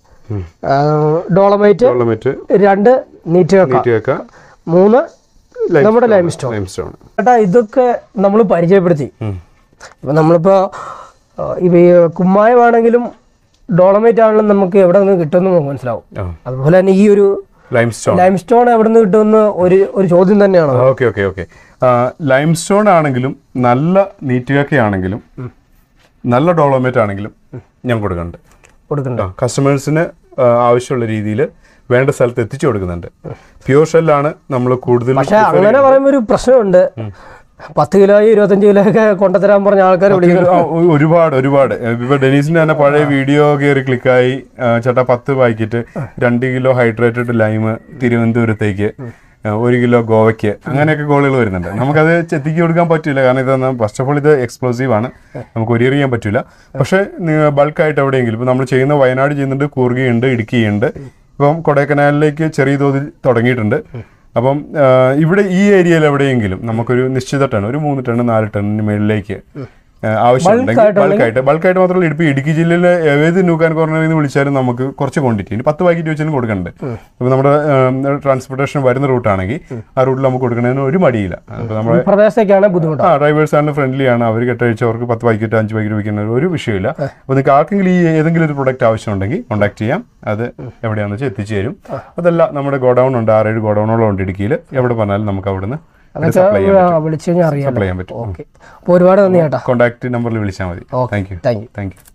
ഡോളമൈറ്റ് ഡോളമേറ്റ് രണ്ട് നീറ്റ് കക്ക നീറ്റിയൊക്കെ മൂന്ന് നമ്മുടെ ലൈം സ്റ്റോൺ ലൈം സ്റ്റോൺ ചേട്ടാ ഇതൊക്കെ നമ്മൾ പരിചയപ്പെടുത്തി ഇപ്പം നമ്മളിപ്പോൾ ഇപ്പം ഈ കുമ്മായമാണെങ്കിലും ഡോളമൈറ്റ് ആണെങ്കിലും നമുക്ക് എവിടെ നിന്ന് കിട്ടുമെന്ന് നമുക്ക് മനസ്സിലാവും ആ അതുപോലെ തന്നെ ഈ ഒരു ലൈം സ്റ്റോൺ ലൈം സ്റ്റോൺ എവിടെ നിന്ന് കിട്ടുമെന്ന് ഒരു ഒരു ചോദ്യം തന്നെയാണ് okay okay okay lime stone ആണെങ്കിലും നല്ല നീറ്റുകയൊക്കെ ആണെങ്കിലും നല്ല ഡോളമേറ്റ് ആണെങ്കിലും ഞാൻ കൊടുക്കുന്നുണ്ട് കൊടുക്കുന്നുണ്ട് കസ്റ്റമേഴ്സിന് ആവശ്യമുള്ള രീതിയിൽ വേണ്ട സ്ഥലത്ത് എത്തിച്ചു കൊടുക്കുന്നുണ്ട് പ്യൂർ ഷെല്ലാണ് നമ്മൾ കൂടുതൽ പക്ഷെ അങ്ങനെ പറയുമ്പോൾ ഒരു പ്രശ്നമുണ്ട് പത്ത് കിലോ ഇരുപത്തഞ്ച് കിലോ ഒക്കെ കൊണ്ടുതരാൻ പറഞ്ഞ ആൾക്കാർ വിളിക്കുന്നു ആ, ഒ- ഒരുപാട് ഒരുപാട് ഇപ്പൊ ഡെനീസിന്റെ തന്നെ പഴയ വീഡിയോ കയറി ക്ലിക്കായി ആ, ചേട്ടാ പത്ത് പാക്കറ്റ് രണ്ട് കിലോ ഹൈഡ്രേറ്റഡ് ലൈം തിരുവനന്തപുരത്തേക്ക് ആ, ഒരു കിലോ ഗോവയ്ക്ക് അങ്ങനെയൊക്കെ കോളുകൾ വരുന്നുണ്ട് നമുക്കത് എത്തിക്കി കൊടുക്കാൻ പറ്റില്ല കാരണം ഇതൊന്ന് ഫസ്റ്റ് ഓഫ് ഓൾ ഇത് എക്സ്പ്ലോസീവ് ആണ് നമുക്ക് കൊരിയർ ചെയ്യാൻ പറ്റില്ല പക്ഷേ ബൾക്കായിട്ട് എവിടെയെങ്കിലും ഇപ്പൊ നമ്മൾ ചെയ്യുന്ന വയനാട് ചെയ്യുന്നുണ്ട് കൂർഗയുണ്ട് ഇടുക്കിയുണ്ട് ഇപ്പം കൊടൈക്കനാലിലേക്ക് ചെറിയ തോതിൽ തുടങ്ങിയിട്ടുണ്ട് അപ്പം ആ, ഇവിടെ ഈ ഏരിയയിൽ എവിടെയെങ്കിലും നമുക്കൊരു നിശ്ചിത ടൺ ഒരു മൂന്ന് ടൺ നാല് ടണ്ണിന് മേളിലേക്ക് ആ, ആവശ്യമുണ്ടെങ്കിൽ ബൾക്കായിട്ട് ബൾക്കായിട്ട് മാത്രമല്ല ഇടുക്കി ഇടുക്കി ജില്ലയിലെ ഏത് ന്യൂക്കാൻ കോർണറിൽ നിന്ന് വിളിച്ചാലും നമുക്ക് കുറച്ച് ക്വാണ്ടിറ്റി ഇനി പത്ത് പാക്കറ്റ് വെച്ചാലും കൊടുക്കുന്നുണ്ട് ഇപ്പം നമ്മുടെ ട്രാൻസ്പോർട്ടേഷൻ വരുന്ന റൂട്ടാണെങ്കിൽ ആ റൂട്ടിൽ നമുക്ക് കൊടുക്കുന്നതിന് ഒരു മടിയില്ല അപ്പോൾ നമ്മുടെ പ്രദേശത്തേക്കാണ് ബുദ്ധിമുട്ട് ആ ഡ്രൈവേഴ്സ് ആണ് ഫ്രണ്ട്ലി ആണ് അവർ കെട്ടഴിച്ച് അവർക്ക് പത്ത് പാക്കറ്റ് അഞ്ച് പാക്കറ്റ് വയ്ക്കുന്ന ഒരു വിഷയമില്ല അപ്പോൾ നിങ്ങൾക്ക് ആർക്കെങ്കിലും ഈ ഏതെങ്കിലും ഒരു പ്രൊഡക്റ്റ് ആവശ്യമുണ്ടെങ്കിൽ കോൺടാക്ട് ചെയ്യാം അത് എവിടെയാണെന്ന് വെച്ചാൽ എത്തിച്ചു തരും അതല്ല നമ്മുടെ ഗോഡൗൺ ഉണ്ട് ആറേഴ് ഗോഡൗണോളം ഉണ്ട് ഇടുക്കിയിൽ എവിടെ പറഞ്ഞാലും നമുക്ക് അവിടുന്ന് സപ്ലൈ ചെയ്യാൻ ആ, വിളിച്ചു കഴിഞ്ഞാൽ അറിയാം സപ്ലൈ ചെയ്യാൻ പറ്റും ഓക്കെ അപ്പോൾ ഒരുപാട് നന്ദി ചേട്ടാ കോൺടാക്ട് നമ്പറിൽ വിളിച്ചാൽ മതി okay thank you thank you thank U